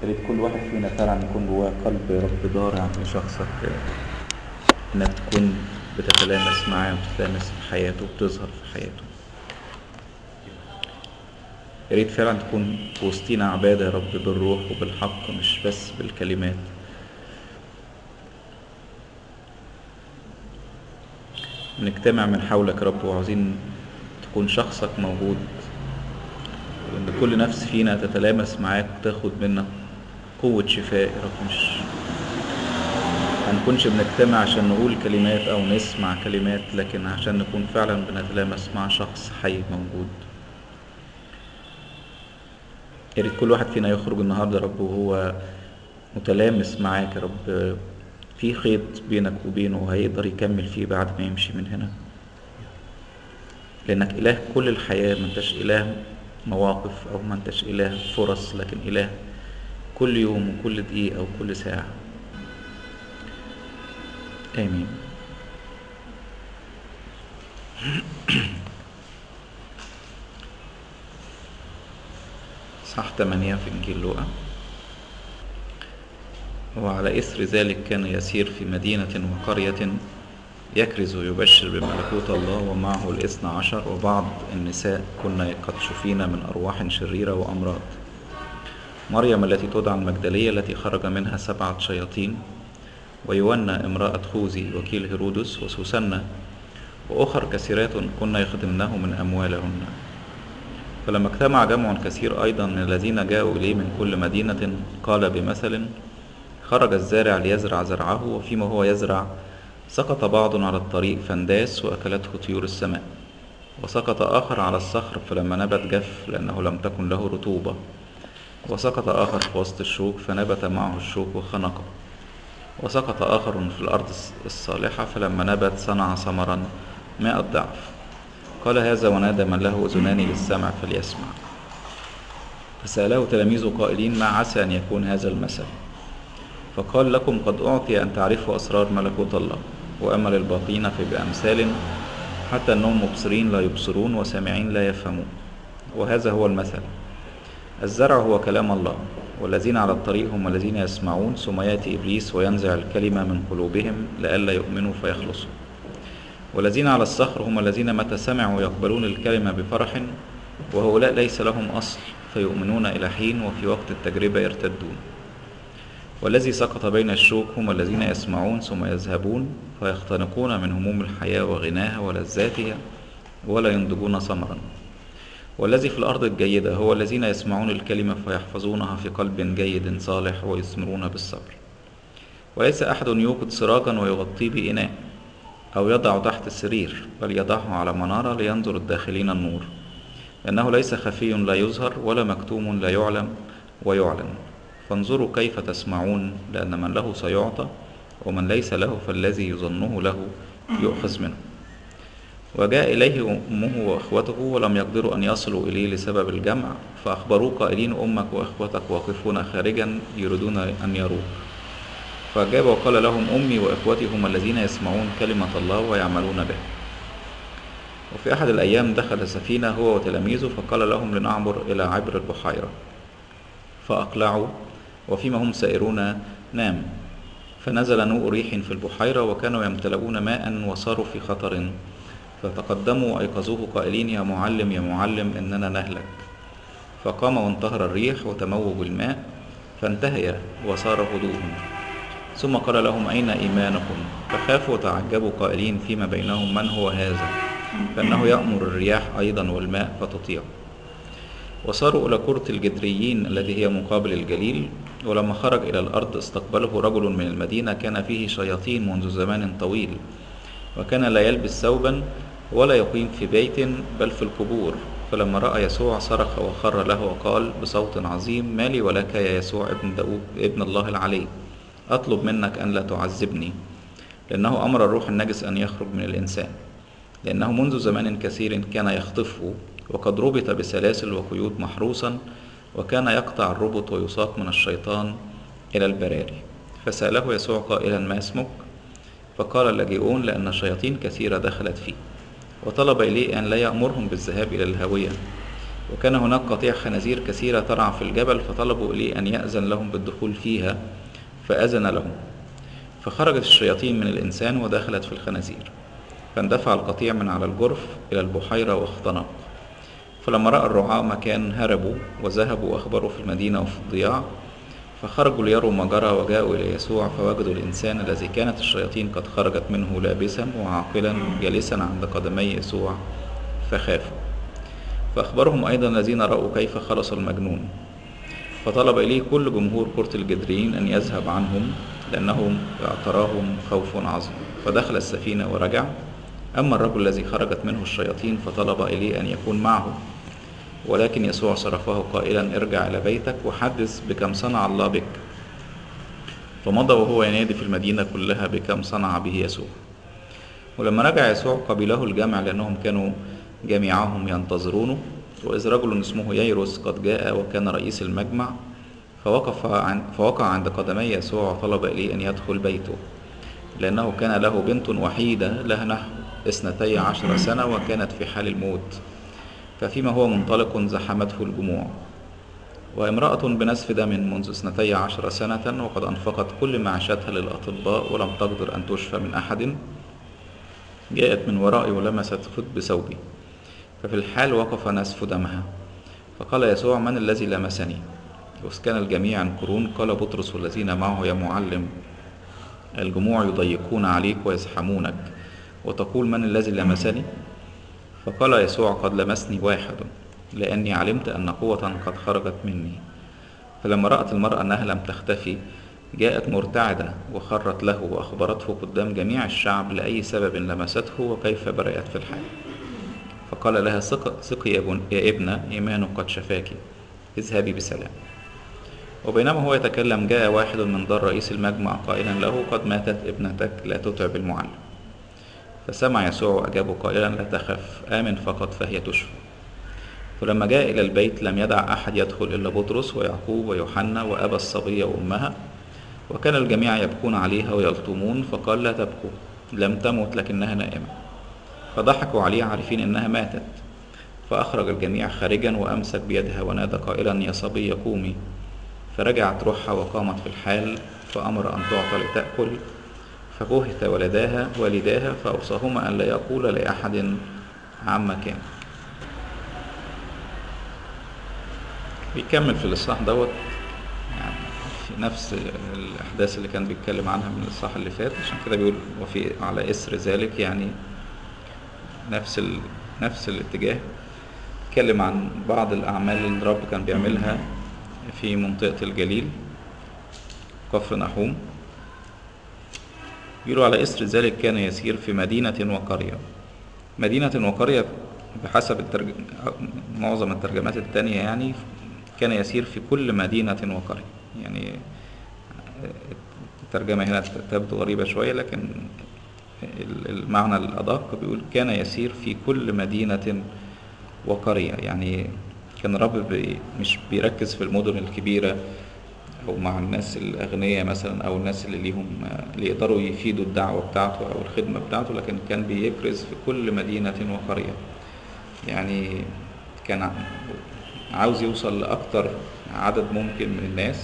يا ريت كل واحد فينا فعلا يكون جواه قلب يا رب ضارع لشخصك انك تكون بتتلامس معاه وتتلامس في حياته وبتظهر في حياته يا ريت فعلا تكون في وسطينا عبادة يا رب بالروح وبالحق مش بس بالكلمات نجتمع من حولك يا رب وعاوزين تكون شخصك موجود وان كل نفس فينا تتلامس معاك وتاخد منك قوة شفاء يا رب مش هنكونش بنجتمع عشان نقول كلمات او نسمع كلمات لكن عشان نكون فعلا بنتلامس مع شخص حي موجود يا ريت كل واحد فينا يخرج النهارده يا رب وهو متلامس معاك يا رب في خيط بينك وبينه وهيقدر يكمل فيه بعد ما يمشي من هنا لانك اله كل الحياه ما انتش اله مواقف او ما انتش اله فرص لكن اله كل يوم وكل دقيقه وكل ساعه امين صح 8 في انجيل لوقا وعلى إثر ذلك كان يسير في مدينة وقرية يكرز ويبشر بملكوت الله ومعه الاثنى عشر وبعض النساء كن قد شفين من أرواح شريرة وأمراض مريم التي تدعى المجدلية التي خرج منها سبعة شياطين ويونا امرأة خوذي وكيل هيرودس وسوسنة وأخر كثيرات كن يخدمنه من أموالهن فلما اجتمع جمع كثير أيضا من الذين جاءوا إليه من كل مدينة قال بمثل خرج الزارع ليزرع زرعه وفيما هو يزرع سقط بعض على الطريق فانداس وأكلته طيور السماء وسقط آخر على الصخر فلما نبت جف لأنه لم تكن له رطوبة وسقط آخر في وسط الشوك فنبت معه الشوك وخنقه وسقط آخر في الأرض الصالحة فلما نبت صنع ثمرا مائة ضعف قال هذا ونادى من له أذنان للسمع فليسمع فسأله تلاميذه قائلين ما عسى أن يكون هذا المثل فقال لكم قد أعطي أن تعرفوا أسرار ملكوت الله وأما للباقين فبأمثال حتى أنهم مبصرين لا يبصرون وسامعين لا يفهمون وهذا هو المثل الزرع هو كلام الله والذين على الطريق هم الذين يسمعون ثم يأتي إبليس وينزع الكلمة من قلوبهم لئلا يؤمنوا فيخلصوا والذين على الصخر هم الذين متى سمعوا يقبلون الكلمة بفرح وهؤلاء ليس لهم أصل فيؤمنون إلى حين وفي وقت التجربة يرتدون والذي سقط بين الشوك هم الذين يسمعون ثم يذهبون فيختنقون من هموم الحياة وغناها ولذاتها ولا ينضجون ثمرا والذي في الأرض الجيدة هو الذين يسمعون الكلمة فيحفظونها في قلب جيد صالح ويثمرون بالصبر وليس أحد يوقد سراجا ويغطيه بإناء أو يضع تحت السرير بل يضعه على منارة لينظر الداخلين النور لأنه ليس خفي لا يظهر ولا مكتوم لا يعلم ويعلن فانظروا كيف تسمعون لأن من له سيعطى ومن ليس له فالذي يظنه له يؤخذ منه وجاء إليه أمه وأخوته ولم يقدروا أن يصلوا إليه لسبب الجمع فأخبروه قائلين أمك وأخوتك واقفون خارجا يريدون أن يروك فأجاب وقال لهم أمي وإخوتي هم الذين يسمعون كلمة الله ويعملون بها وفي أحد الأيام دخل سفينة هو وتلاميذه فقال لهم لنعبر إلى عبر البحيرة فأقلعوا وفيما هم سائرون نام فنزل نوء ريح في البحيرة وكانوا يمتلؤون ماء وصاروا في خطر فتقدموا وأيقظوه قائلين يا معلم يا معلم إننا نهلك فقام وانتهر الريح وتموج الماء فانتهي وصار هدوء ثم قال لهم أين إيمانكم فخافوا وتعجبوا قائلين فيما بينهم من هو هذا فإنه يأمر الرياح أيضا والماء فتطيع وصاروا إلى كرة الجدريين التي هي مقابل الجليل ولما خرج إلى الأرض استقبله رجل من المدينة كان فيه شياطين منذ زمان طويل وكان لا يلبس ثوبا ولا يقيم في بيت بل في القبور فلما رأى يسوع صرخ وخر له وقال بصوت عظيم ما لي ولك يا يسوع ابن داود ابن الله العلي أطلب منك أن لا تعذبني لأنه أمر الروح النجس أن يخرج من الإنسان لأنه منذ زمان كثير كان يخطفه وقد ربط بسلاسل وقيود محروسا وكان يقطع الربط ويساق من الشيطان إلى البراري فسأله يسوع قائلا ما اسمك فقال اللاجئون لأن شياطين كثيرة دخلت فيه وطلب إليه أن لا يأمرهم بالذهاب إلى الهاوية وكان هناك قطيع خنازير كثيرة ترعى في الجبل فطلبوا إليه أن يأذن لهم بالدخول فيها فأذن لهم فخرجت الشياطين من الإنسان ودخلت في الخنازير فاندفع القطيع من على الجرف إلى البحيرة واختنق فلما رأى الرعاة مكان هربوا وذهبوا وأخبروا في المدينة وفي الضياع فخرجوا ليروا ما جرى وجاءوا إلى يسوع فوجدوا الإنسان الذي كانت الشياطين قد خرجت منه لابسا وعاقلا جالسا عند قدمي يسوع فخافوا فأخبرهم أيضا الذين رأوا كيف خلص المجنون فطلب إليه كل جمهور كرة الجدرين أن يذهب عنهم لأنهم اعتراهم خوف عظيم فدخل السفينة ورجع أما الرجل الذي خرجت منه الشياطين فطلب إليه أن يكون معه ولكن يسوع صرفه قائلا ارجع إلى بيتك وحدث بكم صنع الله بك فمضى وهو ينادي في المدينة كلها بكم صنع به يسوع ولما رجع يسوع قبله الجمع لأنهم كانوا جميعهم ينتظرونه وإذ رجل اسمه ييروس قد جاء وكان رئيس المجمع فوقف عن فوقع عند قدمي يسوع وطلب إليه أن يدخل بيته لأنه كان له بنت وحيدة لها نحو اثنتي عشر سنة وكانت في حال الموت ففيما هو منطلق زحمته الجموع وامرأة بنسف دم منذ اثنتي عشر سنة وقد أنفقت كل معاشاتها للأطباء ولم تقدر أن تشفى من أحد جاءت من ورائي ولمست فت بثوبي ففي الحال وقف نسف دمها فقال يسوع من الذي لمسني وإذ كان الجميع ينكرون قال بطرس والذين معه يا معلم الجموع يضيقون عليك ويزحمونك وتقول من الذي لمسني فقال يسوع قد لمسني واحد لأني علمت أن قوة قد خرجت مني فلما رأت المرأة أنها لم تختفي جاءت مرتعدة وخرت له وأخبرته قدام جميع الشعب لأي سبب لمسته وكيف برأت في الحال فقال لها ثق ثقي يا, بن- يا ابنة إيمانك قد شفاك اذهبي بسلام وبينما هو يتكلم جاء واحد من دار رئيس المجمع قائلا له قد ماتت ابنتك لا تتعب المعلم فسمع يسوع وأجابه قائلا لا تخف آمن فقط فهي تشفى فلما جاء إلى البيت لم يدع أحد يدخل إلا بطرس ويعقوب ويوحنا وأبا الصبية وأمها وكان الجميع يبكون عليها ويلطمون فقال لا تبكوا لم تمت لكنها نائمة فضحكوا عليه عارفين إنها ماتت فأخرج الجميع خارجا وأمسك بيدها ونادى قائلا يا صبية قومي فرجعت روحها وقامت في الحال فأمر أن تعطى لتأكل فبهت ولداها والداها فأوصاهما أن لا يقول لأحد عما كان بيكمل في الإصحاح دوت يعني في نفس الأحداث اللي كان بيتكلم عنها من الإصحاح اللي فات عشان كده بيقول وفي على إثر ذلك يعني نفس ال... نفس الاتجاه اتكلم عن بعض الأعمال اللي الرب كان بيعملها في منطقة الجليل كفر نحوم بيقولوا على إثر ذلك كان يسير في مدينة وقرية مدينة وقرية بحسب الترج... معظم الترجمات التانية يعني كان يسير في كل مدينة وقرية يعني الترجمة هنا تبدو غريبة شوية لكن المعنى الأدق بيقول كان يسير في كل مدينة وقرية يعني كان الرب بي مش بيركز في المدن الكبيرة أو مع الناس الأغنياء مثلا أو الناس اللي ليهم اللي يقدروا يفيدوا الدعوة بتاعته أو الخدمة بتاعته لكن كان بيكرز في كل مدينة وقرية يعني كان عاوز يوصل لأكتر عدد ممكن من الناس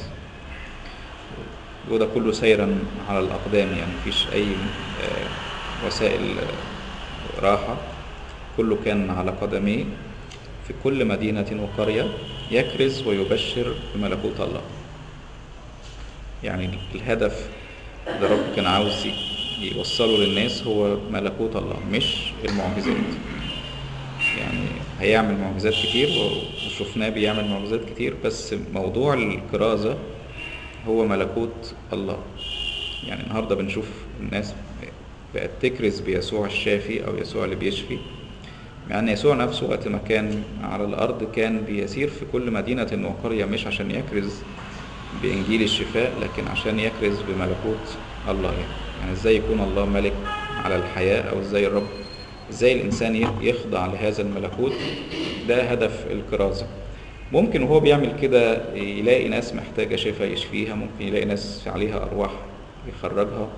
وده كله سيرا على الأقدام يعني مفيش أي وسائل راحة كله كان على قدميه في كل مدينة وقرية يكرز ويبشر بملكوت الله يعني الهدف اللي رب كان عاوز يوصله للناس هو ملكوت الله مش المعجزات يعني هيعمل معجزات كتير وشفناه بيعمل معجزات كتير بس موضوع الكرازة هو ملكوت الله يعني النهاردة بنشوف الناس بقت تكرز بيسوع الشافي أو يسوع اللي بيشفي مع أن يسوع نفسه وقت ما كان على الأرض كان بيسير في كل مدينة وقرية مش عشان يكرز بإنجيل الشفاء لكن عشان يكرز بملكوت الله يعني, يعني إزاي يكون الله ملك على الحياة أو إزاي الرب إزاي الإنسان يخضع لهذا الملكوت ده هدف الكرازة ممكن وهو بيعمل كده يلاقي ناس محتاجة شفاء يشفيها ممكن يلاقي ناس عليها أرواح يخرجها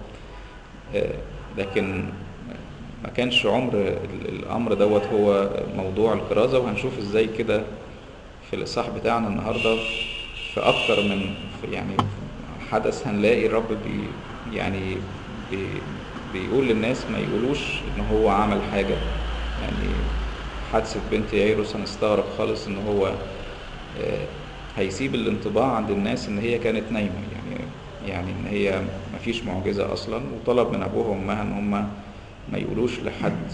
لكن ما كانش عمر الأمر دوت هو موضوع الكرازة وهنشوف إزاي كده في الإصحاح بتاعنا النهاردة في أكتر من في يعني حدث هنلاقي الرب بي يعني بي بيقول للناس ما يقولوش إن هو عمل حاجة يعني حادثة بنت يايروس هنستغرب خالص إن هو آه، هيسيب الانطباع عند الناس إن هي كانت نايمة يعني يعني إن هي مفيش معجزة أصلا وطلب من أبوها وأمها إن هما ما يقولوش لحد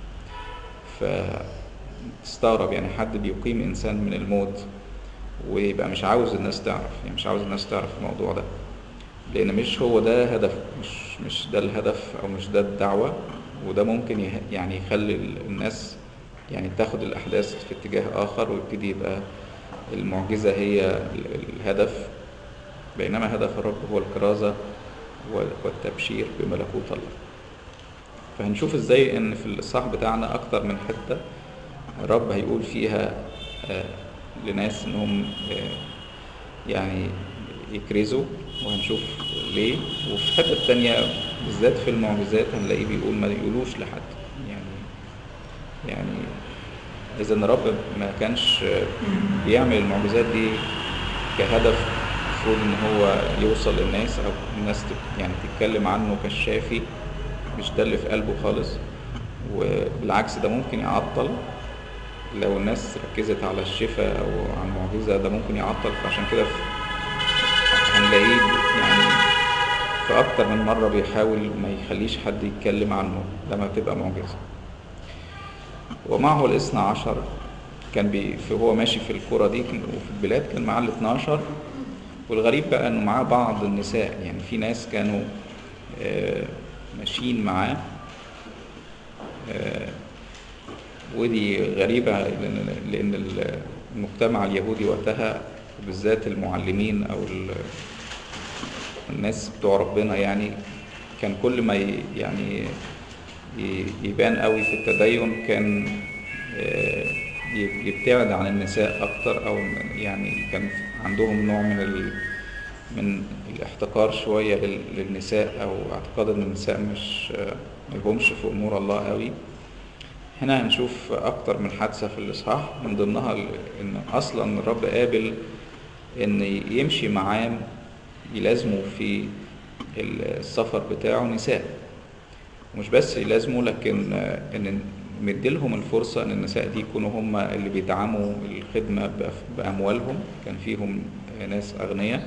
فتستغرب يعني حد بيقيم إنسان من الموت ويبقى مش عاوز الناس تعرف يعني مش عاوز الناس تعرف الموضوع ده لأن مش هو ده هدف مش مش ده الهدف أو مش ده الدعوة وده ممكن يه- يعني يخلي ال- الناس يعني تاخد الأحداث في اتجاه آخر ويبتدي يبقى المعجزة هي ال- الهدف بينما هدف الرب هو الكرازة وال- والتبشير بملكوت الله فهنشوف ازاي ان في الإصحاح بتاعنا أكتر من حتة الرب هيقول فيها آه، لناس انهم آه، يعني يكرزوا وهنشوف ليه وفي الحتة التانية بالذات في المعجزات هنلاقيه بيقول ما يقولوش لحد يعني يعني إذا الرب ما كانش آه، بيعمل المعجزات دي كهدف المفروض إن هو يوصل للناس أو الناس تت- يعني تتكلم عنه كالشافي مش ده اللي في قلبه خالص وبالعكس ده ممكن يعطل لو الناس ركزت على الشفاء أو على المعجزة ده ممكن يعطل فعشان كده في- هنلاقيه يعني في أكتر من مرة بيحاول ما يخليش حد يتكلم عنه لما بتبقى معجزة ومعه الاثنى عشر كان بي في هو ماشي في القرى دي كان- وفي البلاد كان معاه الاثنى عشر والغريب بقى انه معاه بعض النساء يعني في ناس كانوا آه، ماشيين معاه آه، ودي غريبة لأن لأن المجتمع اليهودي وقتها بالذات المعلمين أو ال- الناس بتوع ربنا يعني كان كل ما ي- يعني ي- يبان قوي في التدين كان آه، ي- يبتعد عن النساء أكتر أو يعني كان عندهم نوع من ال من الاحتقار شوية لل- للنساء أو اعتقاد إن النساء مش آه، ملهمش في أمور الله قوي هنا هنشوف أكتر من حادثة في الإصحاح من ضمنها ال- إن أصلا الرب قابل إن يمشي معاه يلازموا في السفر بتاعه نساء مش بس يلازموا لكن آه، إن مديلهم الفرصة إن النساء دي يكونوا هم اللي بيدعموا الخدمة بأف- بأموالهم كان فيهم آه، ناس أغنياء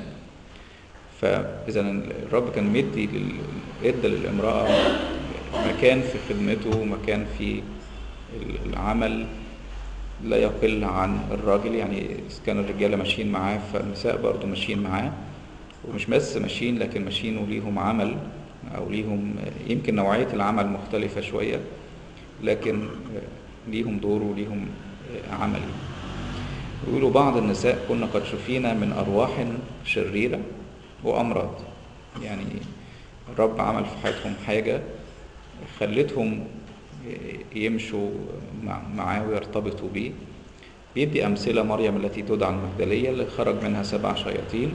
فإذا الرب كان مدي لل- ادى للامرأة مكان في خدمته مكان في العمل لا يقل عن الراجل يعني إذا كان الرجالة ماشيين معاه فالنساء برضو ماشيين معاه ومش بس ماشيين لكن ماشيين وليهم عمل أو ليهم يمكن نوعية العمل مختلفة شوية لكن ليهم دور وليهم عمل يقولوا بعض النساء كنا قد شفينا من أرواح شريرة وأمراض يعني الرب عمل في حياتهم حاجة خلتهم يمشوا مع- معاه ويرتبطوا بيه بيدي أمثلة مريم التي تدعى المجدلية اللي خرج منها سبع شياطين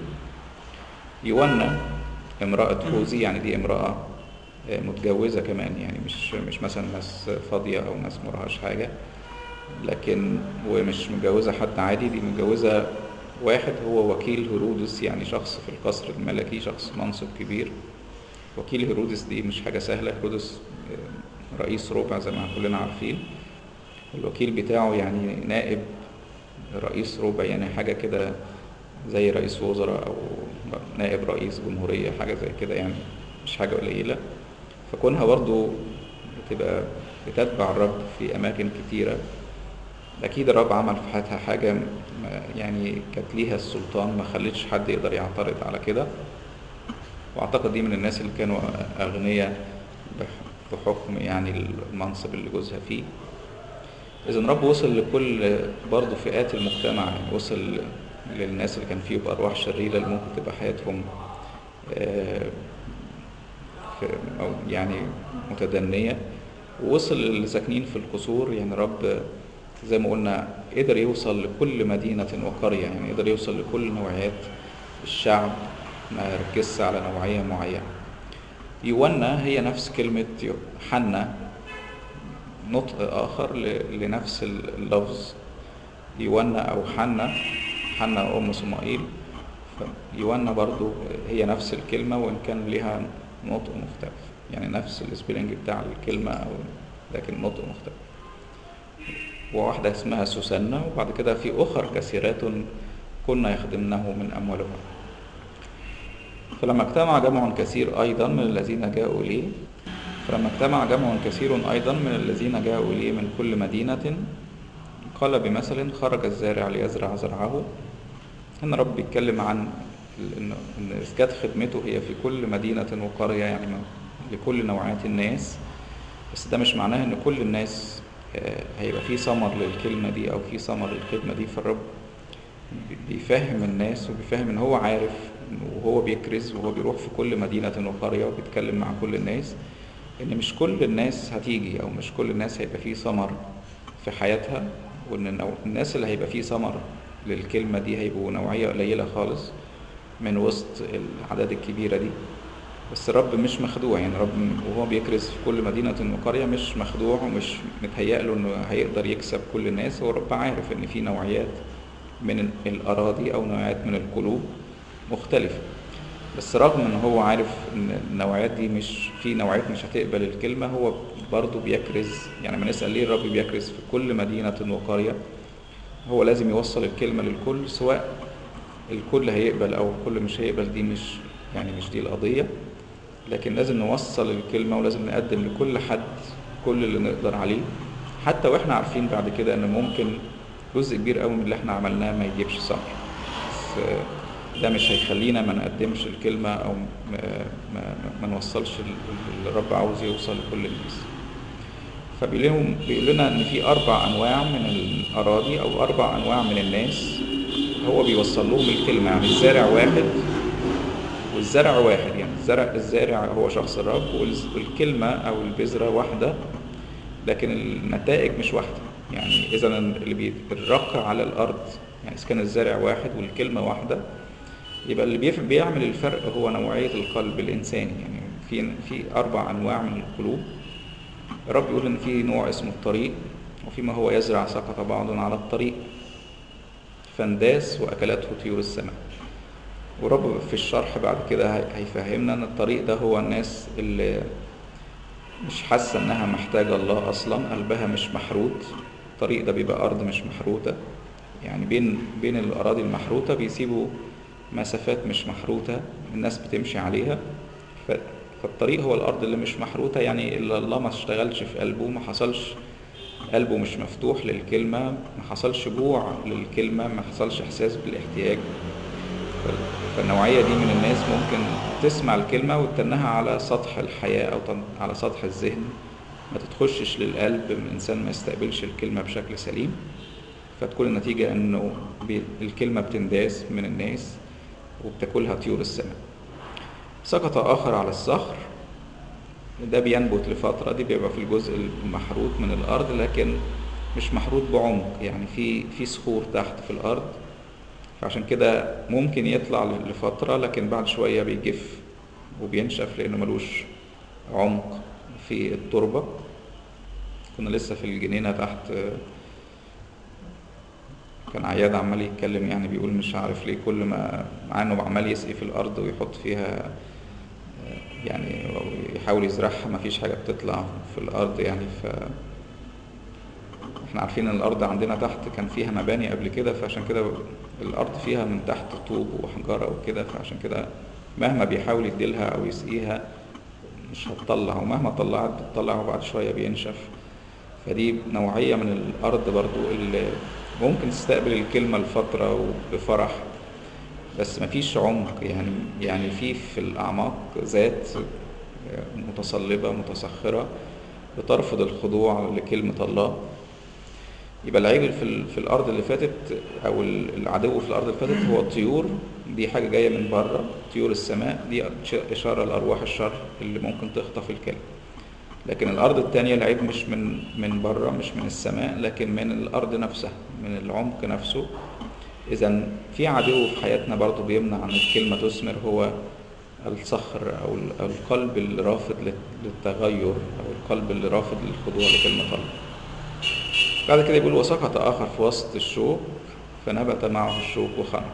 يونا امرأة خوذي يعني دي امرأة متجوزة كمان يعني مش مش مثلا ناس فاضية أو ناس مرهاش حاجة لكن ومش متجوزة حد عادي دي متجوزة واحد هو وكيل هيرودس يعني شخص في القصر الملكي شخص منصب كبير وكيل هيرودس دي مش حاجة سهلة هيرودس آه، رئيس ربع زي ما كلنا عارفين الوكيل بتاعه يعني نائب رئيس ربع يعني حاجة كده زي رئيس وزراء أو نائب رئيس جمهورية حاجة زي كده يعني مش حاجة قليلة فكونها برضو بتبقى بتتبع الرب في أماكن كتيرة أكيد الرب عمل في حياتها حاجة ما- يعني كانت ليها السلطان ما خلتش حد يقدر يعترض على كده وأعتقد دي من الناس اللي كانوا أغنياء بح- بحكم يعني المنصب اللي جوزها فيه إذا الرب وصل لكل برضه فئات المجتمع يعني وصل للناس اللي كان فيهم أرواح شريرة اللي ممكن تبقى حياتهم آه، في- أو يعني متدنية ووصل للي ساكنين في القصور يعني رب زي ما قلنا قدر يوصل لكل مدينة وقرية يعني قدر يوصل لكل نوعيات الشعب ما ركزش على نوعية معينة يونا هي نفس كلمة حنا نطق آخر ل- لنفس اللفظ يونا أو حنا حنا أم صمائيل يونا برضو هي نفس الكلمة وإن كان لها نطق مختلف يعني نفس السبيلنج بتاع الكلمة أو لكن نطق مختلف وواحدة اسمها سوسنة وبعد كده في أخر كثيرات كنا يخدمنه من أموالهم فلما اجتمع جمع كثير أيضا من الذين جاءوا إليه فلما اجتمع جمع كثير أيضا من الذين جاءوا إليه من كل مدينة قال بمثل خرج الزارع ليزرع زرعه هنا رب بيتكلم عن إن إن إسكات خدمته هي في كل مدينة وقرية يعني لكل نوعيات الناس بس ده مش معناه إن كل الناس هيبقى في ثمر للكلمة دي أو في ثمر للخدمة دي فالرب بيفهم الناس وبيفهم إن هو عارف وهو بيكرز وهو بيروح في كل مدينة وقرية وبيتكلم مع كل الناس إن مش كل الناس هتيجي أو مش كل الناس هيبقى فيه ثمر في حياتها وإن الناس اللي هيبقى فيه ثمر للكلمة دي هيبقوا نوعية قليلة خالص من وسط الأعداد الكبيرة دي بس الرب مش مخدوع يعني رب وهو بيكرز في كل مدينة وقرية مش مخدوع ومش متهيأ له إنه هيقدر يكسب كل الناس هو الرب عارف إن في نوعيات من الأراضي أو نوعيات من القلوب مختلفة بس رغم إن هو عارف إن النوعيات دي مش في نوعيات مش هتقبل الكلمة هو برضه بيكرز يعني ما نسأل ليه الرب بيكرز في كل مدينة وقرية هو لازم يوصل الكلمة للكل سواء الكل هيقبل أو الكل مش هيقبل دي مش يعني مش دي القضية لكن لازم نوصل الكلمة ولازم نقدم لكل حد كل اللي نقدر عليه حتى واحنا عارفين بعد كده ان ممكن جزء كبير قوي من اللي احنا عملناه ما يجيبش ثمر بس ده مش هيخلينا ما نقدمش الكلمة او ما, ما, ما نوصلش اللي الرب عاوز يوصل لكل الناس فبيقول لنا ان في اربع انواع من الاراضي او اربع انواع من الناس هو بيوصل لهم الكلمة يعني الزارع واحد والزرع واحد يعني الزرع الزارع هو شخص الرب والكلمة أو البذرة واحدة لكن النتائج مش واحدة يعني إذا اللي بيترق على الأرض يعني إذا كان الزارع واحد والكلمة واحدة يبقى اللي بيعمل الفرق هو نوعية القلب الإنساني يعني في في أربع أنواع من القلوب الرب يقول إن في نوع اسمه الطريق وفيما هو يزرع سقط بعض على الطريق فانداس وأكلته طيور السماء ورب في الشرح بعد كده هيفهمنا ان الطريق ده هو الناس اللي مش حاسه انها محتاجه الله اصلا قلبها مش محروت الطريق ده بيبقى ارض مش محروته يعني بين بين الاراضي المحروته بيسيبوا مسافات مش محروته الناس بتمشي عليها فالطريق هو الارض اللي مش محروته يعني اللي الله ما اشتغلش في قلبه ما حصلش قلبه مش مفتوح للكلمه ما حصلش جوع للكلمه ما حصلش احساس بالاحتياج فالنوعية دي من الناس ممكن تسمع الكلمة وتنها على سطح الحياة أو على سطح الذهن ما تتخشش للقلب من الإنسان ما يستقبلش الكلمة بشكل سليم فتكون النتيجة إنه الكلمة بتنداس من الناس وبتاكلها طيور السماء سقط آخر على الصخر ده بينبت لفترة دي بيبقى في الجزء المحروت من الأرض لكن مش محروت بعمق يعني في في صخور تحت في الأرض فعشان كده ممكن يطلع لفترة لكن بعد شوية بيجف وبينشف لأنه ملوش عمق في التربة كنا لسه في الجنينة تحت كان عياد عمال يتكلم يعني بيقول مش عارف ليه كل ما مع انه عمال يسقي في الارض ويحط فيها يعني يحاول يزرعها ما فيش حاجه بتطلع في الارض يعني ف احنا عارفين ان الارض عندنا تحت كان فيها مباني قبل كده فعشان كده الارض فيها من تحت طوب وحجاره وكده فعشان كده مهما بيحاول يديلها او يسقيها مش هتطلع ومهما طلعت بتطلع وبعد شويه بينشف فدي نوعيه من الارض برضو اللي ممكن تستقبل الكلمه لفتره وبفرح بس مفيش عمق يعني يعني في في الاعماق ذات متصلبه متسخره بترفض الخضوع لكلمه الله يبقى العيب في, في الارض اللي فاتت او العدو في الارض اللي فاتت هو الطيور دي حاجه جايه من بره طيور السماء دي اشاره لارواح الشر اللي ممكن تخطف الكلمه لكن الارض الثانيه العيب مش من من بره مش من السماء لكن من الارض نفسها من العمق نفسه اذا في عدو في حياتنا برضه بيمنع ان الكلمه تثمر هو الصخر او القلب اللي رافض للتغير او القلب اللي رافض للخضوع لكلمه الله بعد كده بيقول وسقط آخر في وسط الشوك فنبت معه الشوك وخنق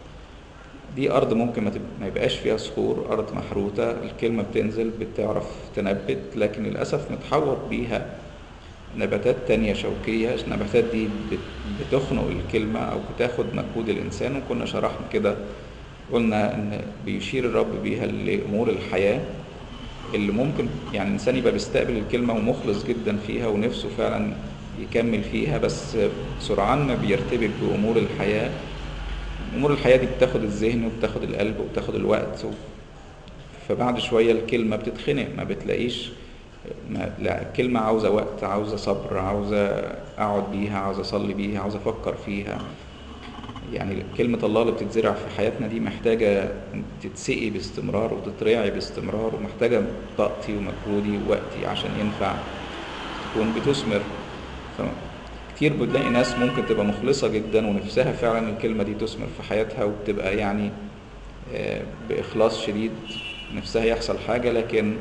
دي أرض ممكن ما تب- ما يبقاش فيها صخور أرض محروتة الكلمة بتنزل بتعرف تنبت لكن للأسف متحوط بيها نباتات تانية شوكية النباتات دي بت- بتخنق الكلمة أو بتاخد مجهود الإنسان وكنا شرحنا كده قلنا إن بيشير الرب بيها لأمور الحياة اللي ممكن يعني الإنسان يبقى بيستقبل الكلمة ومخلص جدا فيها ونفسه فعلا يكمل فيها بس سرعان ما بيرتبك بأمور الحياة أمور الحياة دي بتاخد الذهن وبتاخد القلب وبتاخد الوقت و... فبعد شوية الكلمة بتتخنق ما بتلاقيش ما لا الكلمة عاوزة وقت عاوزة صبر عاوزة أقعد بيها عاوزة أصلي بيها عاوزة أفكر فيها يعني كلمة الله اللي بتتزرع في حياتنا دي محتاجة تتسقي باستمرار وتترعي باستمرار ومحتاجة طاقتي ومجهودي ووقتي عشان ينفع تكون بتثمر كتير بتلاقي ناس ممكن تبقى مخلصة جدا ونفسها فعلا الكلمة دي تثمر في حياتها وبتبقى يعني آه، بإخلاص شديد نفسها يحصل حاجة لكن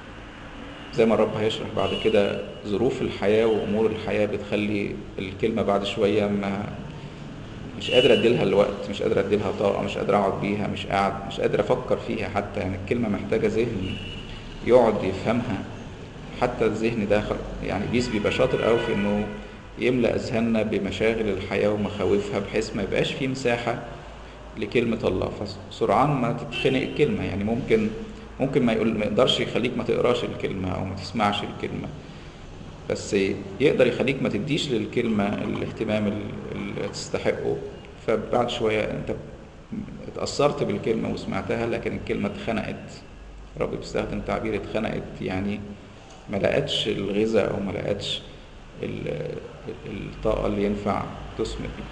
زي ما الرب هيشرح بعد كده ظروف الحياة وأمور الحياة بتخلي الكلمة بعد شوية ما مش قادر اديلها الوقت مش قادر اديلها طاقة مش قادر اقعد بيها مش قاعد مش قادر افكر فيها حتى يعني الكلمة محتاجة ذهن يقعد يفهمها حتى الذهن ده خل- يعني بيس بيبقى شاطر قوي في انه يملأ اذهاننا بمشاغل الحياة ومخاوفها بحيث ما يبقاش في مساحة لكلمة الله فسرعان ما تتخنق الكلمة يعني ممكن ممكن ما يقول ما يقدرش يخليك ما تقراش الكلمة او ما تسمعش الكلمة بس يقدر يخليك ما تديش للكلمة الاهتمام ال- اللي تستحقه فبعد شوية انت اتأثرت بالكلمة وسمعتها لكن الكلمة اتخنقت رب بيستخدم تعبير اتخنقت يعني ما لقتش الغذاء او ما لقتش ال- الطاقة اللي ينفع تثمر بيها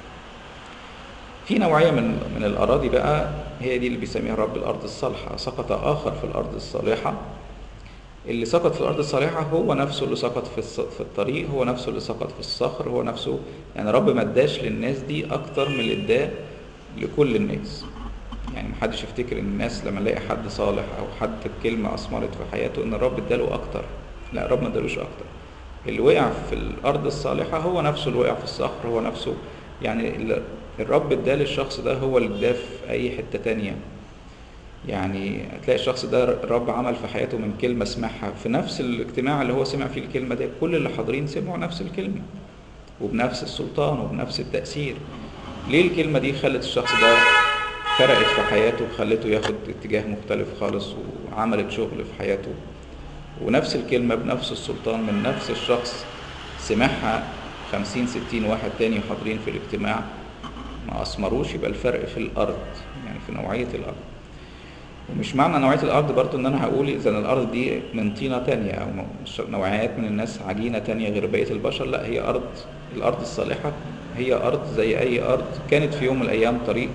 في نوعية من من الأراضي بقى هي دي اللي بيسميها الرب الأرض الصالحة سقط آخر في الأرض الصالحة اللي سقط في الأرض الصالحة هو نفسه اللي سقط في الص- في الطريق هو نفسه اللي سقط في الصخر هو نفسه يعني رب ما اداش للناس دي أكتر من اللي اداه لكل الناس يعني محدش يفتكر ان الناس لما يلاقي حد صالح او حد الكلمة اثمرت في حياته ان الرب اداله اكتر لا الرب ما ادالوش اكتر اللي وقع في الارض الصالحة هو نفسه اللي وقع في الصخر هو نفسه يعني ال- الرب اداه للشخص ده هو اللي اداه في اي حتة تانية يعني هتلاقي الشخص ده الرب عمل في حياته من كلمة سمعها في نفس الاجتماع اللي هو سمع فيه الكلمة ده كل اللي حاضرين سمعوا نفس الكلمة وبنفس السلطان وبنفس التأثير ليه الكلمة دي خلت الشخص ده فرقت في حياته وخلته ياخد اتجاه مختلف خالص وعملت شغل في حياته ونفس الكلمة بنفس السلطان من نفس الشخص سمعها خمسين ستين واحد تاني حاضرين في الاجتماع ما أثمروش يبقى الفرق في الأرض يعني في نوعية الأرض ومش معنى نوعية الأرض برضو إن أنا هقول إذا الأرض دي من طينة تانية أو ش- نوعيات من الناس عجينة تانية غير بقية البشر لا هي أرض الأرض الصالحة هي أرض زي أي أرض كانت في يوم من الأيام طريق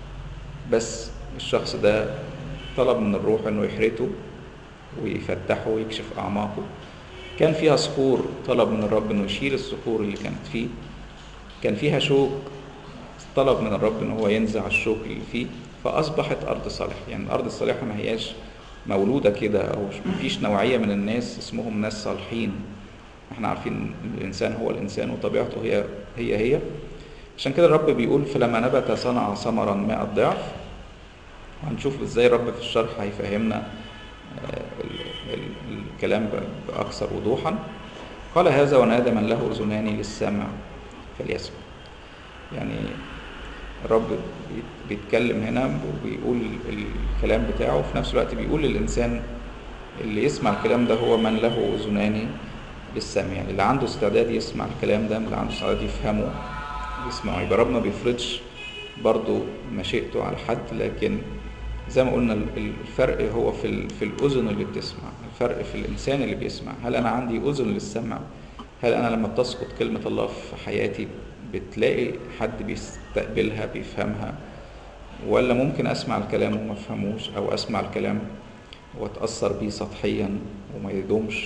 بس الشخص ده طلب من الروح إنه يحرته ويفتحه ويكشف أعماقه كان فيها صخور طلب من الرب إنه يشيل الصخور اللي كانت فيه كان فيها شوك طلب من الرب ان هو ينزع الشوك اللي فيه فاصبحت ارض صالحه يعني الارض الصالحه ما هياش مولوده كده او ما فيش نوعيه من الناس اسمهم ناس صالحين احنا عارفين ان الانسان هو الانسان وطبيعته هي هي هي عشان كده الرب بيقول فلما نبت صنع ثمرا مائة ضعف وهنشوف ازاي الرب في الشرح هيفهمنا آه، ال- ال- الكلام ب- باكثر وضوحا قال هذا ونادى من له اذنان للسمع فليسمع يعني الرب بيت- بيتكلم هنا وبيقول الكلام بتاعه وفي نفس الوقت بيقول للإنسان اللي يسمع الكلام ده هو من له أذنان للسمع يعني اللي عنده استعداد يسمع الكلام ده اللي عنده استعداد يفهمه يسمعه يبقى رب ما بيفرضش برضو مشيئته على حد لكن زي ما قلنا ال- الفرق هو في ال- في الأذن اللي بتسمع الفرق في الإنسان اللي بيسمع هل أنا عندي أذن للسمع هل أنا لما بتسقط كلمة الله في حياتي بتلاقي حد بيستقبلها بيفهمها ولا ممكن أسمع الكلام وما أفهموش أو أسمع الكلام وأتأثر بيه سطحيا وما يدومش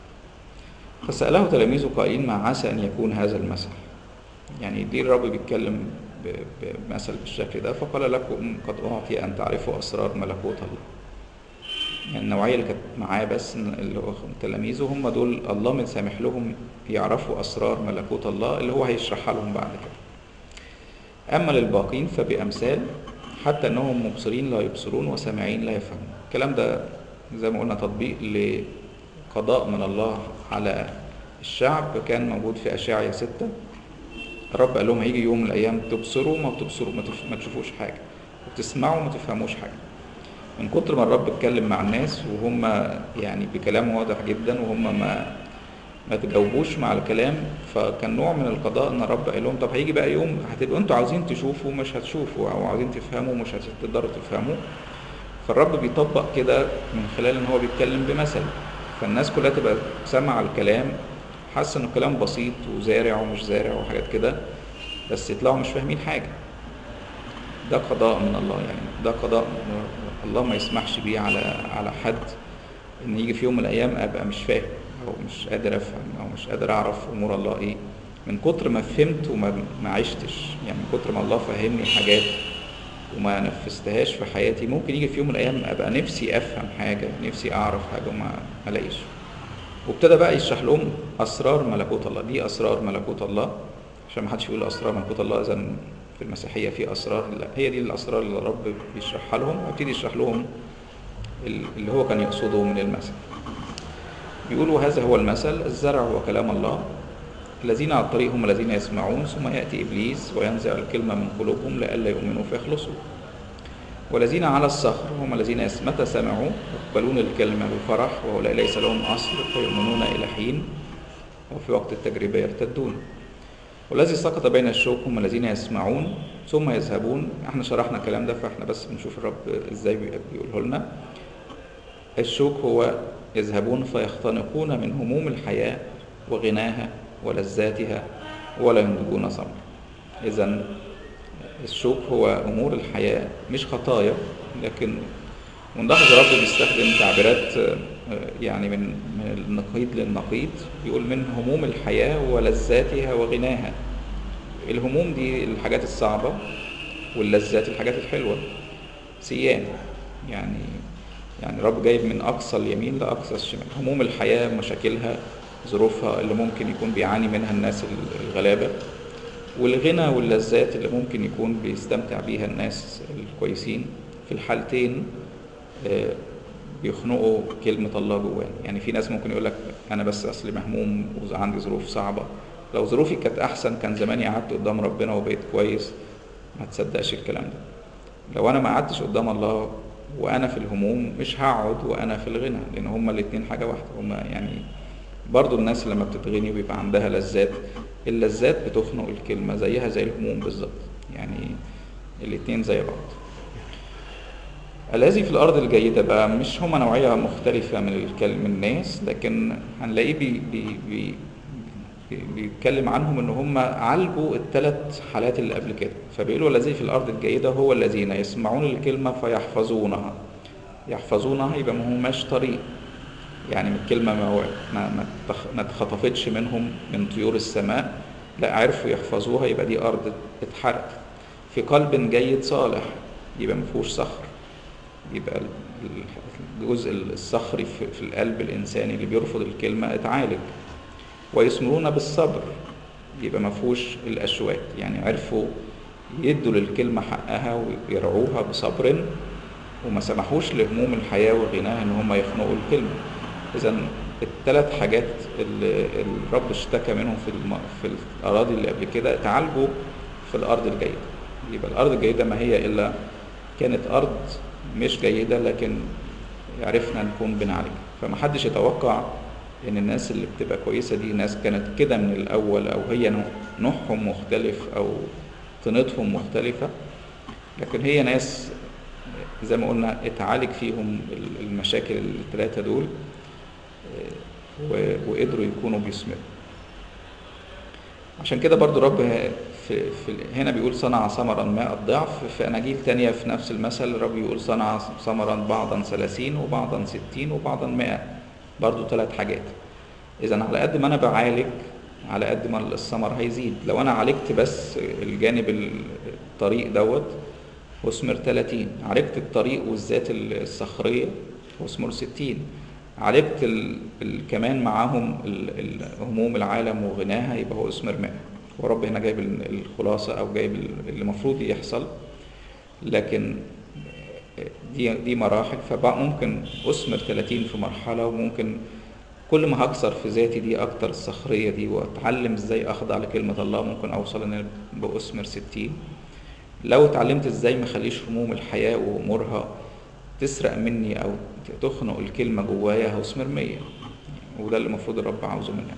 فسأله تلاميذه قائلين ما عسى أن يكون هذا المثل يعني ليه الرب بيتكلم ب- بمثل بالشكل ده فقال لكم قد أعطي أن تعرفوا أسرار ملكوت الله يعني النوعية اللي كانت معاه بس اللي هو تلاميذه هم دول الله مسامح لهم يعرفوا أسرار ملكوت الله اللي هو هيشرحها لهم بعد كده أما للباقين فبأمثال حتى أنهم مبصرين لا يبصرون وسامعين لا يفهمون الكلام ده زي ما قلنا تطبيق لقضاء من الله على الشعب كان موجود في أشعيا ستة الرب قال لهم هيجي يوم من الأيام تبصروا ما بتبصروا ما, تف... ما تشوفوش حاجة وتسمعوا ما تفهموش حاجة من كتر ما الرب اتكلم مع الناس وهم يعني بكلام واضح جدا وهم ما ما تجاوبوش مع الكلام فكان نوع من القضاء ان الرب قال لهم طب هيجي بقى يوم هتبقوا انتوا عاوزين تشوفوا مش هتشوفوا او عاوزين تفهموا مش هتقدروا تفهموا فالرب بيطبق كده من خلال ان هو بيتكلم بمثل فالناس كلها تبقى سامعه الكلام حاسه انه كلام بسيط وزارع ومش زارع وحاجات كده بس يطلعوا مش فاهمين حاجه ده قضاء من الله يعني ده قضاء الله ما يسمحش بيه على على حد ان يجي في يوم من الايام ابقى مش فاهم او مش قادر افهم او مش قادر اعرف امور الله ايه من كتر ما فهمت وما ما عشتش يعني من كتر ما الله فهمني حاجات وما نفذتهاش في حياتي ممكن يجي في يوم من الايام ابقى نفسي افهم حاجه نفسي اعرف حاجه وما الاقيش وابتدى بقى يشرح لهم اسرار ملكوت الله دي اسرار ملكوت الله عشان ما حدش يقول اسرار ملكوت الله اذا في المسيحيه في اسرار لا هي دي الاسرار اللي الرب بيشرحها لهم ويبتدي يشرح لهم اللي هو كان يقصده من المثل بيقولوا هذا هو المثل الزرع هو كلام الله الذين على الطريق هم الذين يسمعون ثم يأتي إبليس وينزع الكلمة من قلوبهم لئلا يؤمنوا فيخلصوا والذين على الصخر هم الذين متى سمعوا يقبلون الكلمة بفرح وهؤلاء ليس لهم أصل فيؤمنون إلى حين وفي وقت التجربة يرتدون والذي سقط بين الشوك هم الذين يسمعون ثم يذهبون احنا شرحنا الكلام ده فاحنا بس بنشوف الرب ازاي بيقوله لنا الشوك هو يذهبون فيختنقون من هموم الحياة وغناها ولذاتها ولا ينضجون ثمر إذا الشوك هو أمور الحياة مش خطايا لكن ونلاحظ الرب بيستخدم تعبيرات يعني من من النقيض للنقيض بيقول من هموم الحياة ولذاتها وغناها الهموم دي الحاجات الصعبة واللذات الحاجات الحلوة سيان يعني يعني الرب جايب من أقصى اليمين لأقصى الشمال هموم الحياة مشاكلها ظروفها اللي ممكن يكون بيعاني منها الناس الغلابة والغنى واللذات اللي ممكن يكون بيستمتع بيها الناس الكويسين في الحالتين بيخنقوا كلمة الله جواني يعني في ناس ممكن يقول لك أنا بس أصلي مهموم وعندي ظروف صعبة لو ظروفي كانت أحسن كان زماني قعدت قدام ربنا وبقيت كويس ما تصدقش الكلام ده لو أنا ما قعدتش قدام الله وأنا في الهموم مش هقعد وأنا في الغنى لأن هما الاتنين حاجة واحدة هما يعني برضو الناس لما بتتغني وبيبقى عندها لذات اللذات بتخنق الكلمة زيها زي الهموم بالظبط يعني الاتنين زي بعض الذي في الأرض الجيدة بقى مش هما نوعية مختلفة من الكلم الناس لكن هنلاقيه بي بي بي بيتكلم عنهم ان هم عالجوا الثلاث حالات اللي قبل كده فبيقولوا الذي في الارض الجيده هو الذين يسمعون الكلمه فيحفظونها يحفظونها يبقى ما هماش طريق يعني من الكلمه ما هو ما ما اتخطفتش منهم من طيور السماء لا عرفوا يحفظوها يبقى دي ارض اتحرقت في قلب جيد صالح يبقى ما فيهوش صخر يبقى الجزء الصخري في القلب الانساني اللي بيرفض الكلمه اتعالج ويثمرون بالصبر يبقى ما فيهوش الاشواك يعني عرفوا يدوا للكلمه حقها ويرعوها بصبر وما سمحوش لهموم الحياه وغناها ان هم يخنقوا الكلمه اذا الثلاث حاجات اللي الرب اشتكى منهم في الم... في الاراضي اللي قبل كده اتعالجوا في الارض الجيده يبقى الارض الجيده ما هي الا كانت ارض مش جيده لكن عرفنا نكون بنعالجها فما حدش يتوقع ان الناس اللي بتبقى كويسه دي ناس كانت كده من الاول او هي نوعهم مختلف او طينتهم مختلفه لكن هي ناس زي ما قلنا اتعالج فيهم المشاكل الثلاثه دول وقدروا يكونوا بيثمروا عشان كده برضو رب في, في هنا بيقول صنع ثمرا ماء الضعف في أناجيل تانية في نفس المثل الرب يقول صنع ثمرا بعضا ثلاثين وبعضا ستين وبعضا مائة برضو ثلاث حاجات إذا على قد ما أنا بعالج على قد ما الثمر هيزيد لو أنا عالجت بس الجانب الطريق دوت أثمر 30 عالجت الطريق والذات الصخرية هو اسمه ستين عالجت ال... ال... كمان معاهم ال... ال... هموم العالم وغناها يبقى هو اسم ماء ورب هنا جايب ال- الخلاصة أو جايب ال- اللي المفروض يحصل لكن دي دي مراحل فبقى ممكن أثمر 30 في مرحلة وممكن كل ما هكسر في ذاتي دي أكتر الصخرية دي وأتعلم إزاي أخضع لكلمة الله ممكن أوصل إن أنا بأثمر 60 لو اتعلمت إزاي ما أخليش هموم الحياة وأمورها تسرق مني أو تخنق الكلمة جوايا هأثمر 100 وده اللي المفروض الرب عاوزه مننا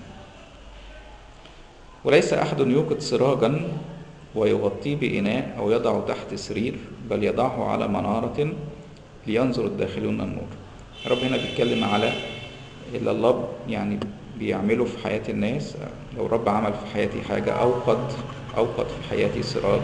وليس أحد يوقد سراجا ويغطيه بإناء أو يضعه تحت سرير بل يضعه على منارة لينظر الداخلون النور الرب هنا بيتكلم على اللي الله يعني بيعمله في حياة الناس لو الرب عمل في حياتي حاجة أوقد أوقد في حياتي سراج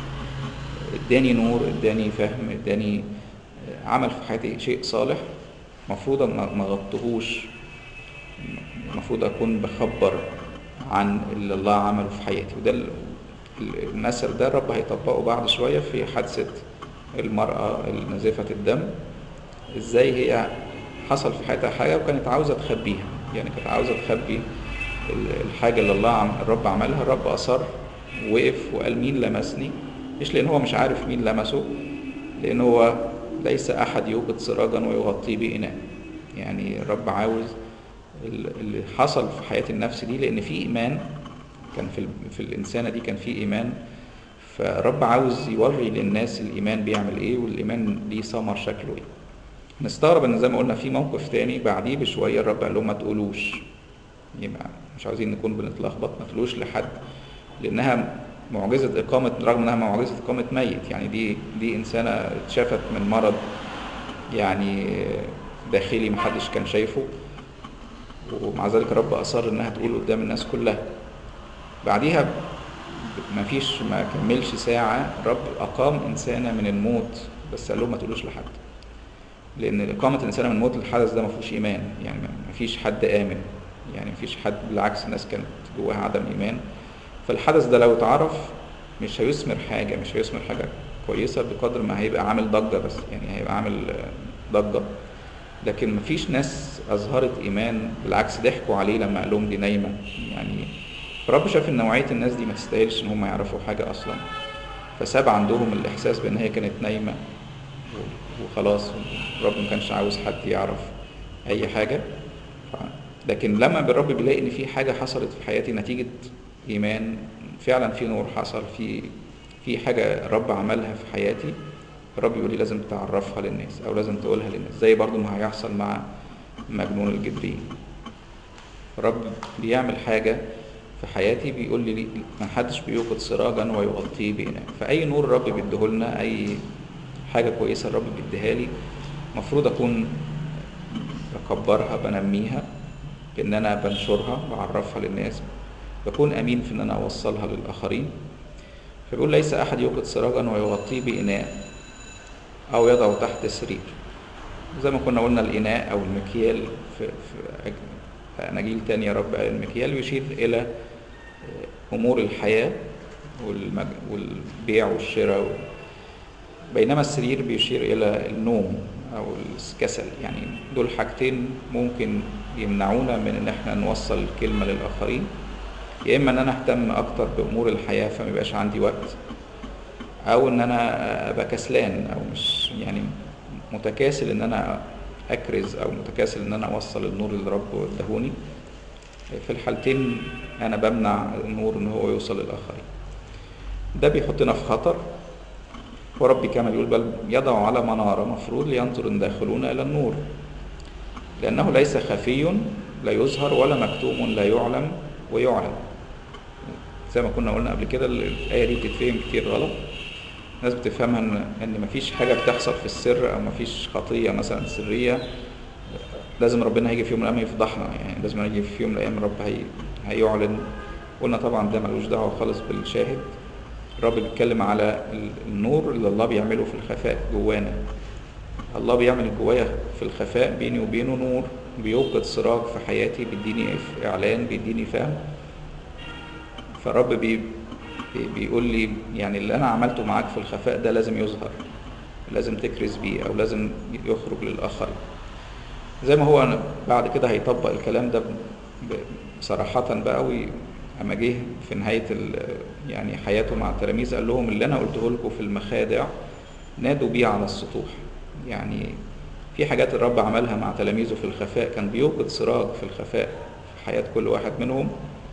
اداني نور اداني فهم اداني عمل في حياتي شيء صالح المفروض ما غطهوش المفروض أكون بخبر عن اللي الله عمله في حياتي وده المثل ده الرب هيطبقه بعد شوية في حادثة المرأة نزفة الدم ازاي هي حصل في حياتها حاجة وكانت عاوزة تخبيها يعني كانت عاوزة تخبي الحاجة اللي الله عم الرب عملها الرب أصر وقف وقال مين لمسني مش لأن هو مش عارف مين لمسه لأن هو ليس أحد يوقد سراجا ويغطيه بإناء يعني الرب عاوز اللي حصل في حياة النفس دي لأن في إيمان كان في, في الإنسانة دي كان في إيمان فرب عاوز يوري للناس الإيمان بيعمل إيه والإيمان ليه ثمر شكله إيه نستغرب إن زي ما قلنا في موقف تاني بعديه بشوية الرب قال لهم ما تقولوش يبقى مش عاوزين نكون بنتلخبط ما تقولوش لحد لأنها معجزة إقامة رغم إنها معجزة إقامة ميت يعني دي دي إنسانة اتشافت من مرض يعني داخلي محدش كان شايفه ومع ذلك الرب أصر إنها تقول قدام الناس كلها بعديها ما فيش ما كملش ساعة الرب أقام إنسانة من الموت بس قال لهم ما تقولوش لحد لأن إقامة إنسانة من الموت الحدث ده ما فيهوش إيمان يعني ما فيش حد آمن يعني ما فيش حد بالعكس الناس كانت جواها عدم إيمان فالحدث ده لو اتعرف مش هيثمر حاجة مش هيثمر حاجة كويسة بقدر ما هيبقى عامل ضجة بس يعني هيبقى عامل ضجة لكن ما فيش ناس أظهرت إيمان بالعكس ضحكوا عليه لما قال لهم دي نايمة يعني الرب شاف ان نوعيه الناس دي ما تستاهلش ان هم يعرفوا حاجه اصلا فساب عندهم الاحساس بان هي كانت نايمه وخلاص الرب ما كانش عاوز حد يعرف اي حاجه لكن لما الرب بيلاقي ان في حاجه حصلت في حياتي نتيجه ايمان فعلا في نور حصل في في حاجه الرب عملها في حياتي الرب يقول لي لازم تعرفها للناس او لازم تقولها للناس زي برضو ما هيحصل مع مجنون الجبرين الرب بيعمل حاجه في حياتي بيقول لي ما حدش بيوقد سراجا ويغطيه بإناء فأي نور الرب بيديهولنا أي حاجة كويسة الرب بيديها لي المفروض أكون بكبرها بنميها بإن أنا بنشرها بعرفها للناس بكون أمين في إن أنا أوصلها للآخرين فبيقول ليس أحد يوقد سراجا ويغطيه بإناء أو يضعه تحت سرير زي ما كنا قلنا الإناء أو المكيال في, في أناجيل تانية يا رب المكيال يشير إلى أمور الحياة والبيع والشراء بينما السرير بيشير إلى النوم أو الكسل يعني دول حاجتين ممكن يمنعونا من إن إحنا نوصل الكلمة للآخرين يا إما إن أنا أهتم أكتر بأمور الحياة فما يبقاش عندي وقت أو إن أنا أبقى كسلان أو مش يعني متكاسل إن أنا اكرز او متكاسل ان انا اوصل النور اللي رب ادهوني في الحالتين انا بمنع النور ان هو يوصل للاخرين ده بيحطنا في خطر وربي كما يقول بل يضع على منارة مفروض لينظر الداخلون إلى النور لأنه ليس خفي لا يظهر ولا مكتوم لا يعلم ويعلم زي ما كنا قلنا قبل كده الآية دي بتتفهم كتير غلط الناس بتفهمها ان ان مفيش حاجه بتحصل في السر او مفيش خطيه مثلا سريه لازم ربنا هيجي في يوم من الايام يفضحنا يعني لازم هيجي في يوم من الايام الرب هي هيعلن قلنا طبعا ده ملوش دعوه خالص بالشاهد الرب بيتكلم على النور اللي الله بيعمله في الخفاء جوانا الله بيعمل جوايا في الخفاء بيني وبينه نور بيوقد سراج في حياتي بيديني اعلان بيديني فهم فالرب بي بيقول لي يعني اللي انا عملته معاك في الخفاء ده لازم يظهر لازم تكرز بيه او لازم يخرج للاخرين زي ما هو بعد كده هيطبق الكلام ده ب- صراحة بقى وي- أما جه في نهاية ال- يعني حياته مع التلاميذ قال لهم اللي أنا قلته لكم في المخادع نادوا بيه على السطوح يعني في حاجات الرب عملها مع تلاميذه في الخفاء كان بيوقد سراج في الخفاء في حياة كل واحد منهم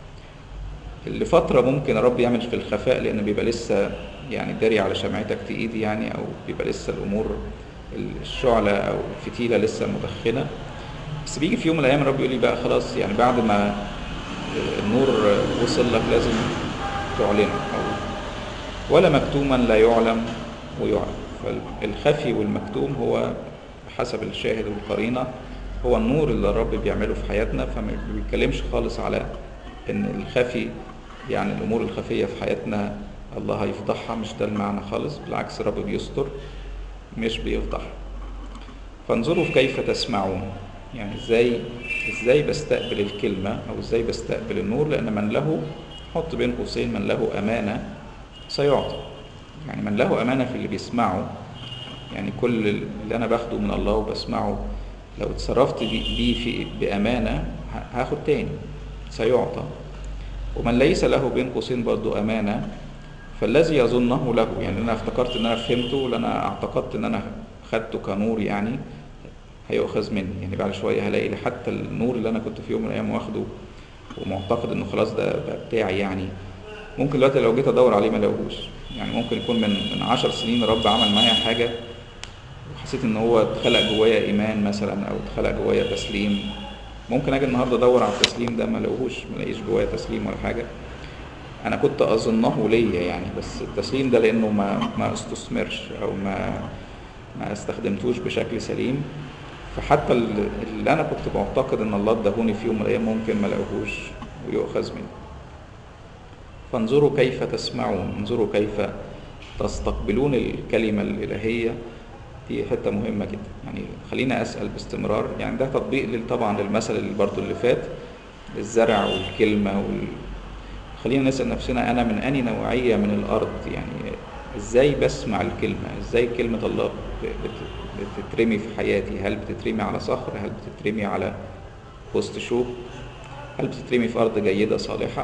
لفترة ممكن الرب يعمل في الخفاء لأن بيبقى لسه يعني داري على شمعتك تقيد يعني أو بيبقى لسه الأمور الشعلة أو الفتيلة لسه مدخنة بس بيجي في يوم من الأيام الرب يقول لي بقى خلاص يعني بعد ما النور وصل لك لازم تعلنه أو ولا مكتوما لا يعلم ويعلم فالخفي والمكتوم هو حسب الشاهد والقرينة هو النور اللي الرب بيعمله في حياتنا فما بيتكلمش خالص على ان الخفي يعني الامور الخفيه في حياتنا الله هيفضحها مش ده المعنى خالص بالعكس الرب بيستر مش بيفضح فانظروا كيف تسمعون يعني ازاي ازاي بستقبل الكلمه او ازاي بستقبل النور لان من له حط بين قوسين من له امانه سيعطى يعني من له امانه في اللي بيسمعه يعني كل اللي انا باخده من الله وبسمعه لو اتصرفت بي- بيه في بامانه ه- هاخد تاني سيعطى ومن ليس له بين قوسين برضو امانه فالذي يظنه له يعني انا افتكرت ان انا فهمته ولا انا اعتقدت ان انا خدته كنور يعني هيؤخذ مني يعني بعد شويه هلاقي حتى النور اللي انا كنت في يوم من الايام واخده ومعتقد انه خلاص ده بقى بتاعي يعني ممكن دلوقتي لو جيت ادور عليه ما الاقوش يعني ممكن يكون من من عشر سنين الرب عمل معايا حاجه وحسيت ان هو اتخلق جوايا ايمان مثلا او اتخلق جوايا تسليم ممكن اجي النهارده ادور على التسليم ده ما الاقوهوش ما الاقيش جوايا تسليم ولا حاجه انا كنت اظنه ليا يعني بس التسليم ده لانه ما ما استثمرش او ما ما استخدمتوش بشكل سليم فحتى ال- اللي انا كنت معتقد ان الله اداهوني في يوم من الايام ممكن ما الاقوهوش ويؤخذ مني فانظروا كيف تسمعون انظروا كيف تستقبلون الكلمة الإلهية دي حتة مهمة جدا يعني خلينا أسأل باستمرار يعني ده تطبيق لل- طبعا للمثل اللي برضو اللي فات الزرع والكلمة وال... خلينا نسأل نفسنا أنا من أني نوعية من الأرض يعني إزاي بسمع الكلمة إزاي كلمة الله ب- بت- بتترمي في حياتي هل بتترمي على صخر هل بتترمي على وسط شوك هل بتترمي في أرض جيدة صالحة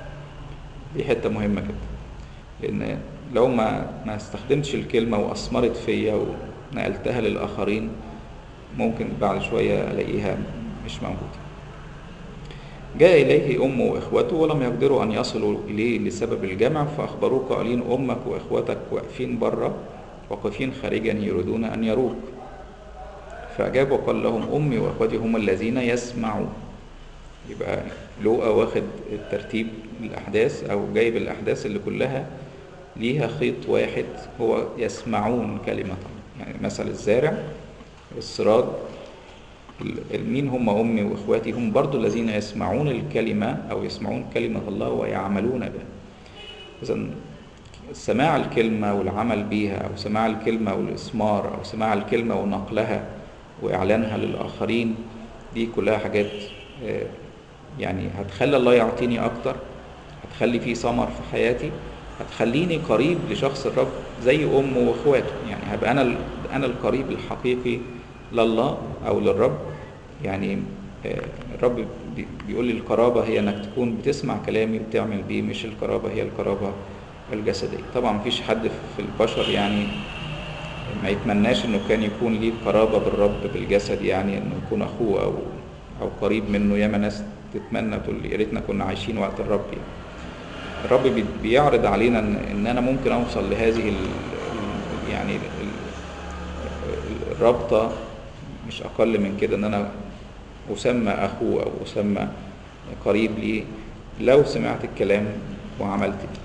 دي حته مهمه جدا لان لو ما ما استخدمتش الكلمه واثمرت فيا ونقلتها للاخرين ممكن بعد شويه الاقيها مش موجوده جاء إليه أمه وإخوته ولم يقدروا أن يصلوا إليه لسبب الجمع فأخبروه قائلين أمك وإخوتك واقفين بره واقفين خارجا يريدون أن يروك فأجاب وقال لهم أمي وإخوتي هم الذين يسمعون يبقى لوقا واخد الترتيب الأحداث أو جايب الأحداث اللي كلها ليها خيط واحد هو يسمعون كلمة الله يعني مثل الزارع السراج ال- مين هم أمي وإخواتي هم برضو الذين يسمعون الكلمة أو يسمعون كلمة الله ويعملون بها إذا سماع الكلمة والعمل بيها أو سماع الكلمة والإثمار أو سماع الكلمة ونقلها وإعلانها للآخرين دي كلها حاجات آه، يعني هتخلي الله يعطيني أكتر هتخلي فيه ثمر في حياتي هتخليني قريب لشخص الرب زي أمه وإخواته يعني هبقى أنا ال- أنا القريب الحقيقي لله أو للرب يعني آه، الرب بي- بيقول لي القرابة هي إنك تكون بتسمع كلامي وبتعمل بيه مش القرابة هي القرابة الجسدية طبعا مفيش حد في البشر يعني ما يتمناش انه كان يكون ليه قرابة بالرب بالجسد يعني انه يكون اخوه او او قريب منه ياما ناس تتمنى تقول يا ريتنا كنا عايشين وقت الرب يعني الرب بي- بيعرض علينا ان, إن انا ممكن اوصل لهذه ال ال- يعني ال- ال- الرابطة مش اقل من كده ان انا اسمى اخوه او اسمى قريب ليه لو سمعت الكلام وعملت بيه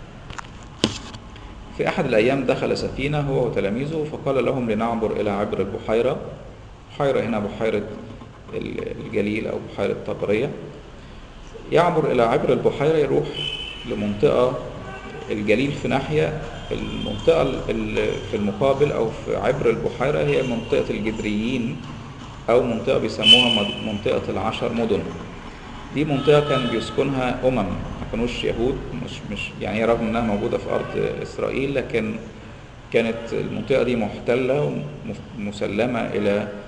في أحد الأيام دخل سفينة هو وتلاميذه فقال لهم لنعبر إلى عبر البحيرة بحيرة هنا بحيرة الجليل أو بحيرة طبرية يعبر إلى عبر البحيرة يروح لمنطقة الجليل في ناحية المنطقة ال- في المقابل أو في عبر البحيرة هي منطقة الجدريين أو منطقة بيسموها مد- منطقة العشر مدن دي منطقة كان بيسكنها أمم ما كانوش يهود مش مش يعني رغم إنها موجودة في أرض إسرائيل لكن كانت المنطقة دي محتلة ومسلمة إلى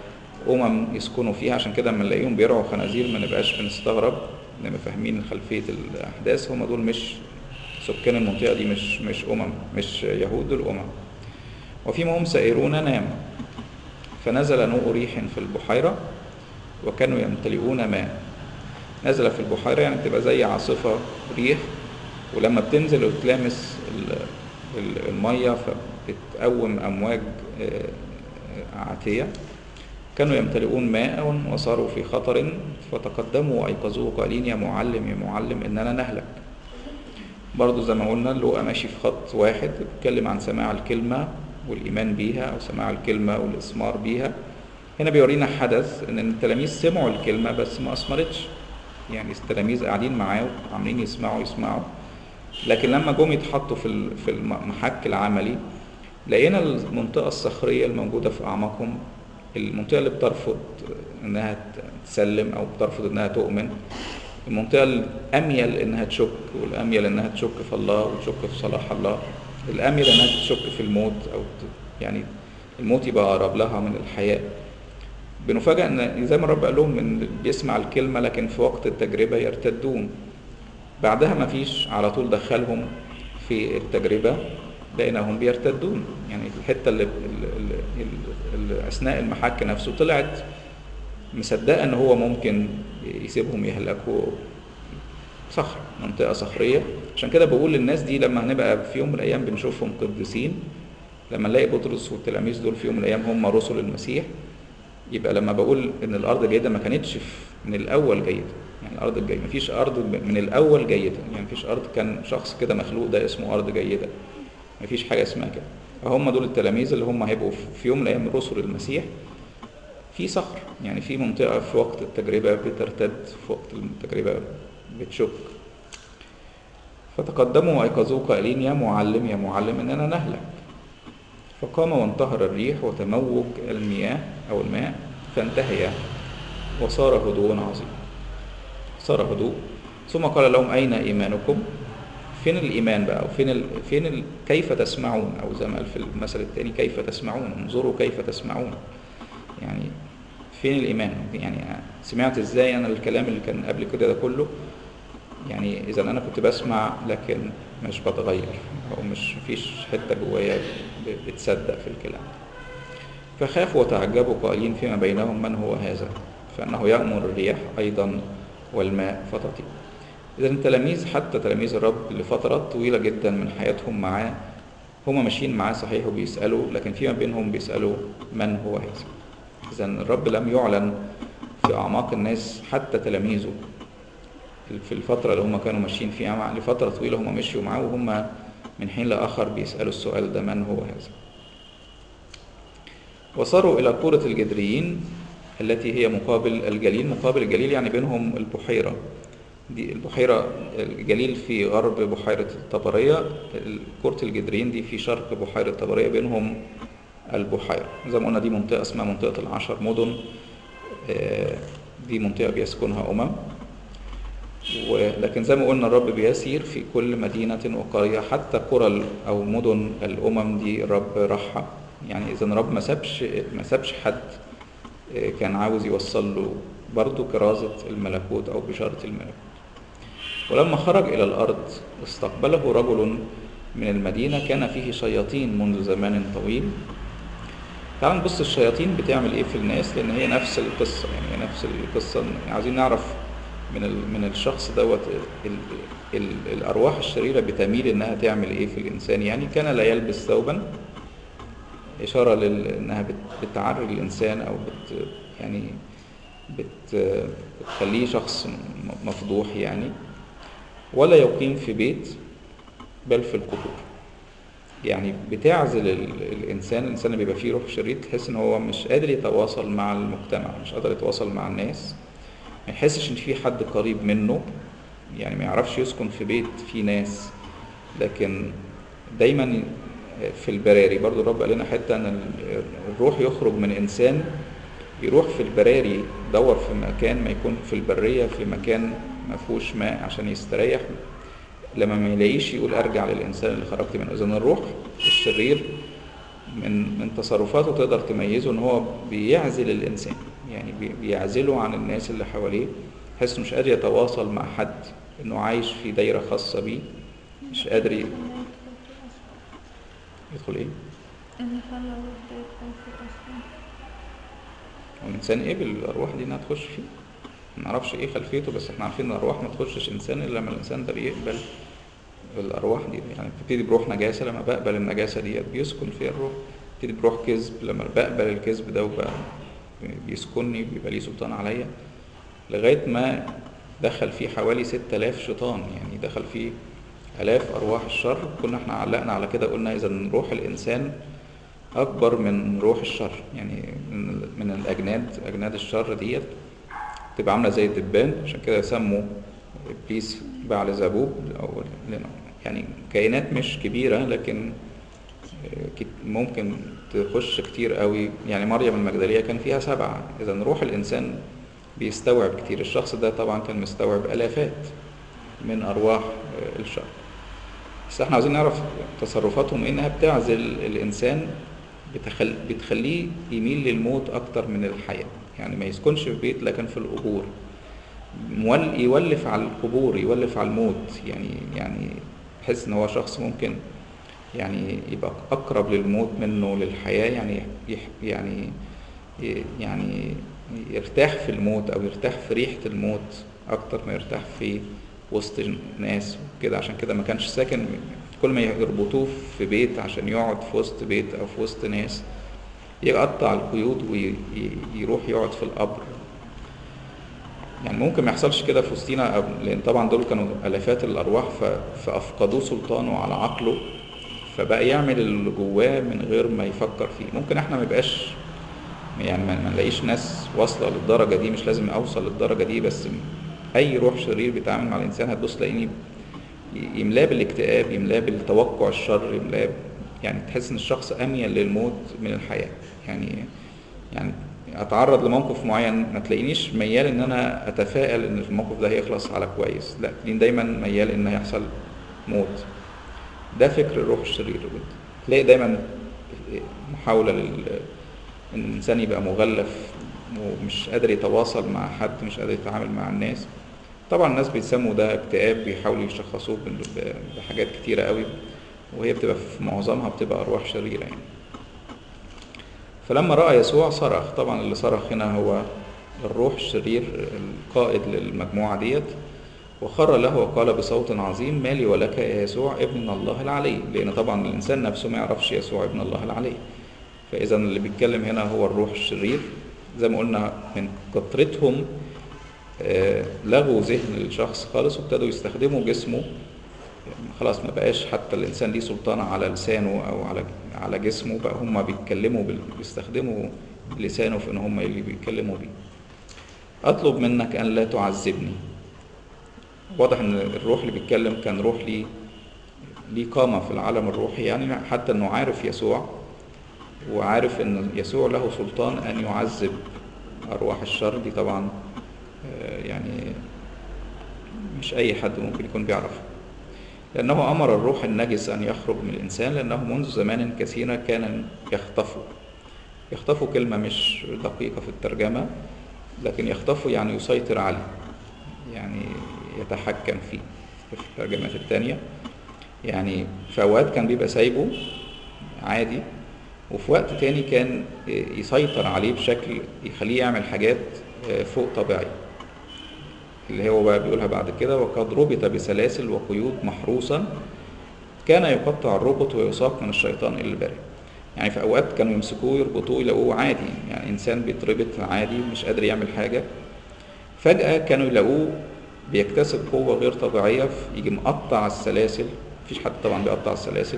أمم يسكنوا فيها عشان كده لما نلاقيهم بيرعوا خنازير ما نبقاش بنستغرب نبقى فاهمين خلفية الأحداث هم دول مش سكان المنطقة دي مش مش أمم مش يهود دول أمم وفيما هم سائرون نام فنزل نوء ريح في البحيرة وكانوا يمتلئون ماء نزل في البحيرة يعني بتبقى زي عاصفة ريح ولما بتنزل وتلامس ال- ال- المية فبتقوم أمواج آه، عاتية كانوا يمتلئون ماء وصاروا في خطر فتقدموا وأيقظوه قائلين يا معلم يا معلم إننا نهلك برضو زي ما قلنا لوقا ماشي في خط واحد بيتكلم عن سماع الكلمة والإيمان بيها أو سماع الكلمة والإثمار بيها هنا بيورينا حدث إن التلاميذ سمعوا الكلمة بس ما أثمرتش يعني التلاميذ قاعدين معاه عاملين يسمعوا يسمعوا لكن لما جم يتحطوا في ال- في المحك العملي لقينا المنطقة الصخرية الموجودة في أعماقهم المنطقة اللي بترفض إنها تسلم أو بترفض إنها تؤمن المنطقة الأميل إنها تشك والأميل إنها تشك في الله وتشك في صلاح الله الأميل إنها تشك في الموت أو ت- يعني الموت يبقى أقرب لها من الحياة بنفاجأ إن زي ما الرب قال لهم إن بيسمع الكلمة لكن في وقت التجربة يرتدون بعدها ما فيش على طول دخلهم في التجربة لقيناهم بيرتدون يعني الحتة اللي, اللي, اللي, اللي أثناء المحك نفسه طلعت مصدقة إن هو ممكن يسيبهم يهلكوا صخر منطقة صخرية عشان كده بقول للناس دي لما هنبقى في يوم من الأيام بنشوفهم قديسين لما نلاقي بطرس والتلاميذ دول في يوم من الأيام هم رسل المسيح يبقى لما بقول ان الارض جيده ما كانتش في- من الاول جيده يعني الارض الجيده مفيش ارض من الاول جيده يعني مفيش ارض كان شخص كده مخلوق ده اسمه ارض جيده مفيش حاجه اسمها كده فهم دول التلاميذ اللي هم هيبقوا في- في يوم من الايام رسل المسيح في صخر يعني في منطقه في وقت التجربه بترتد في وقت التجربه بتشك فتقدموا وايقظوه قائلين يا معلم يا معلم اننا نهلك فقام وانتهر الريح وتموج المياه أو الماء فانتهيا وصار هدوء عظيم صار هدوء ثم قال لهم أين إيمانكم فين الإيمان بقى وفين ال... فين ال... كيف تسمعون أو زي ما قال في المثل الثاني كيف تسمعون انظروا كيف تسمعون يعني فين الإيمان يعني سمعت إزاي أنا الكلام اللي كان قبل كده ده كله يعني إذا أنا كنت بسمع لكن مش بتغير أو مش فيش حتة جوايا ب- بتصدق في الكلام فخافوا وتعجبوا قائلين فيما بينهم من هو هذا فإنه يأمر الرياح أيضا والماء فتطير إذا التلاميذ حتى تلاميذ الرب لفترات طويلة جدا من حياتهم معاه هما ماشيين معاه صحيح وبيسألوا لكن فيما بينهم بيسألوا من هو هذا إذا الرب لم يعلن في أعماق الناس حتى تلاميذه في الفترة اللي هم كانوا ماشيين فيها مع لفترة طويلة هم مشيوا معاه وهم من حين لآخر بيسألوا السؤال ده من هو هذا وصاروا إلى قورة الجدريين التي هي مقابل الجليل مقابل الجليل يعني بينهم البحيرة دي البحيرة الجليل في غرب بحيرة الطبرية قورة الجدريين دي في شرق بحيرة الطبرية بينهم البحيرة زي ما قلنا دي منطقة اسمها منطقة العشر مدن آه، دي منطقة بيسكنها أمم ولكن زي ما قلنا الرب بيسير في كل مدينة وقرية حتى قرى ال- أو مدن الأمم دي الرب راحها يعني إذا الرب ما سابش ما سابش حد آه، كان عاوز يوصل له برضه كرازة الملكوت أو بشارة الملكوت ولما خرج إلى الأرض استقبله رجل من المدينة كان فيه شياطين منذ زمان طويل تعال نبص الشياطين بتعمل ايه في الناس لان هي نفس القصه يعني هي نفس القصه إن عايزين نعرف من ال- من الشخص دوت ال- ال- الارواح الشريره بتميل انها تعمل ايه في الانسان يعني كان لا يلبس ثوبا اشاره لل انها بت- بتعري الانسان او بت يعني بت بتخليه شخص م- مفضوح يعني ولا يقيم في بيت بل في القبور يعني بتعزل ال- الانسان الانسان اللي بيبقى فيه روح شرير تحس ان هو مش قادر يتواصل مع المجتمع مش قادر يتواصل مع الناس ما يحسش ان في حد قريب منه يعني ما يعرفش يسكن في بيت فيه ناس لكن دايما في البراري برضو الرب قال لنا حتى ان ال- الروح يخرج من انسان يروح في البراري يدور في مكان ما يكون في البرية في مكان ما فيهوش ماء عشان يستريح لما ما يلاقيش يقول ارجع للانسان اللي خرجت منه اذا الروح الشرير من من تصرفاته تقدر تميزه ان هو بيعزل الانسان يعني بي- بيعزله عن الناس اللي حواليه تحس إنه مش قادر يتواصل مع حد انه عايش في دايره خاصه بيه مش قادر ي- يدخل ايه إن خلى الروح ده يدخل في أصلا والإنسان قبل الأرواح دي إنها تخش فيه ما نعرفش إيه خلفيته بس إحنا عارفين إن الأرواح ما تخشش إنسان إلا لما الإنسان ده بيقبل الأرواح دي يعني بتبتدي بروح نجاسة لما بقبل النجاسة دي بيسكن فيها الروح بتبتدي بروح كذب لما بقبل الكذب ده وبقى بيسكنني بيبقى ليه سلطان عليا لغاية ما دخل فيه حوالي 6000 شيطان يعني دخل فيه آلاف أرواح الشر كنا احنا علقنا على كده قلنا إذا روح الإنسان أكبر من روح الشر يعني من, من الأجناد أجناد الشر ديت تبقى عاملة زي الدبان عشان كده سموا إبليس بعل زبوب أو يعني كائنات مش كبيرة لكن كت- ممكن تخش كتير قوي يعني مريم المجدلية كان فيها سبعة إذا روح الإنسان بيستوعب كتير الشخص ده طبعا كان مستوعب آلافات من أرواح الشر بس احنا عاوزين نعرف تصرفاتهم إيه؟ انها بتعزل الانسان بتخل... بتخليه يميل للموت اكتر من الحياة يعني ما يسكنش في بيت لكن في القبور مول... يولف على القبور يولف على الموت يعني يعني تحس ان هو شخص ممكن يعني يبقى اقرب للموت منه للحياة يعني يح... يعني ي- يعني يرتاح في الموت او يرتاح في ريحة الموت اكتر ما يرتاح في وسط ناس وكده عشان كده ما كانش ساكن كل ما يربطوه في بيت عشان يقعد في وسط بيت او في وسط ناس يقطع القيود ويروح يقعد في القبر يعني ممكن ما يحصلش كده في وسطينا أو- لان طبعا دول كانوا الافات الارواح ف- فافقدوه سلطانه على عقله فبقى يعمل اللي جواه من غير ما يفكر فيه ممكن احنا ما يبقاش يعني ما ما نلاقيش ناس واصله للدرجه دي مش لازم اوصل للدرجه دي بس اي روح شرير بيتعامل مع الانسان هتبص تلاقيني يملاه بالاكتئاب يملاه بالتوقع الشر يملاه يعني تحس ان الشخص اميل للموت من الحياه يعني يعني اتعرض لموقف معين ما تلاقينيش ميال ان انا اتفائل ان الموقف ده هيخلص على كويس لا تلاقيني دايما ميال ان هيحصل موت ده فكر الروح الشرير تلاقي دايما محاولة لل ان الانسان يبقى مغلف ومش قادر يتواصل مع حد مش قادر يتعامل مع الناس طبعا الناس بيسموا ده اكتئاب بيحاولوا يشخصوه بال- ب- بحاجات كتيرة قوي وهي بتبقى في معظمها بتبقى ارواح شريرة يعني فلما رأى يسوع صرخ طبعا اللي صرخ هنا هو الروح الشرير القائد للمجموعة ديت وخر له وقال بصوت عظيم ما لي ولك يا يسوع ابن الله العلي لأن طبعا الإنسان نفسه ما يعرفش يسوع ابن الله العلي فإذا اللي بيتكلم هنا هو الروح الشرير زي ما قلنا من كثرتهم آه، لغوا ذهن الشخص خالص وابتدوا يستخدموا جسمه خلاص ما بقاش حتى الانسان ليه سلطان على لسانه او على على جسمه بقى هم بيتكلموا بال- بيستخدموا لسانه في ان هم اللي بيتكلموا بيه اطلب منك ان لا تعذبني واضح ان الروح اللي بيتكلم كان روح ليه ليه قامة في العالم الروحي يعني حتى انه عارف يسوع وعارف ان يسوع له سلطان ان يعذب ارواح الشر دي طبعا آه، يعني مش اي حد ممكن يكون بيعرفها لأنه أمر الروح النجس أن يخرج من الإنسان لأنه منذ زمان كثير كان يخطفه يخطفه كلمة مش دقيقة في الترجمة لكن يخطفه يعني يسيطر عليه يعني يتحكم فيه في الترجمات التانية يعني في أوقات كان بيبقى سايبه عادي وفي وقت تاني كان يسيطر عليه بشكل يخليه يعمل حاجات فوق طبيعية اللي هو بقى بيقولها بعد كده وقد ربط بسلاسل وقيود محروسا كان يقطع الربط ويساق من الشيطان إلى البرية يعني في أوقات كانوا يمسكوه يربطوه يلاقوه عادي يعني إنسان بيتربط عادي مش قادر يعمل حاجة فجأة كانوا يلاقوه بيكتسب قوة غير طبيعية يجي مقطع السلاسل مفيش حد طبعا بيقطع السلاسل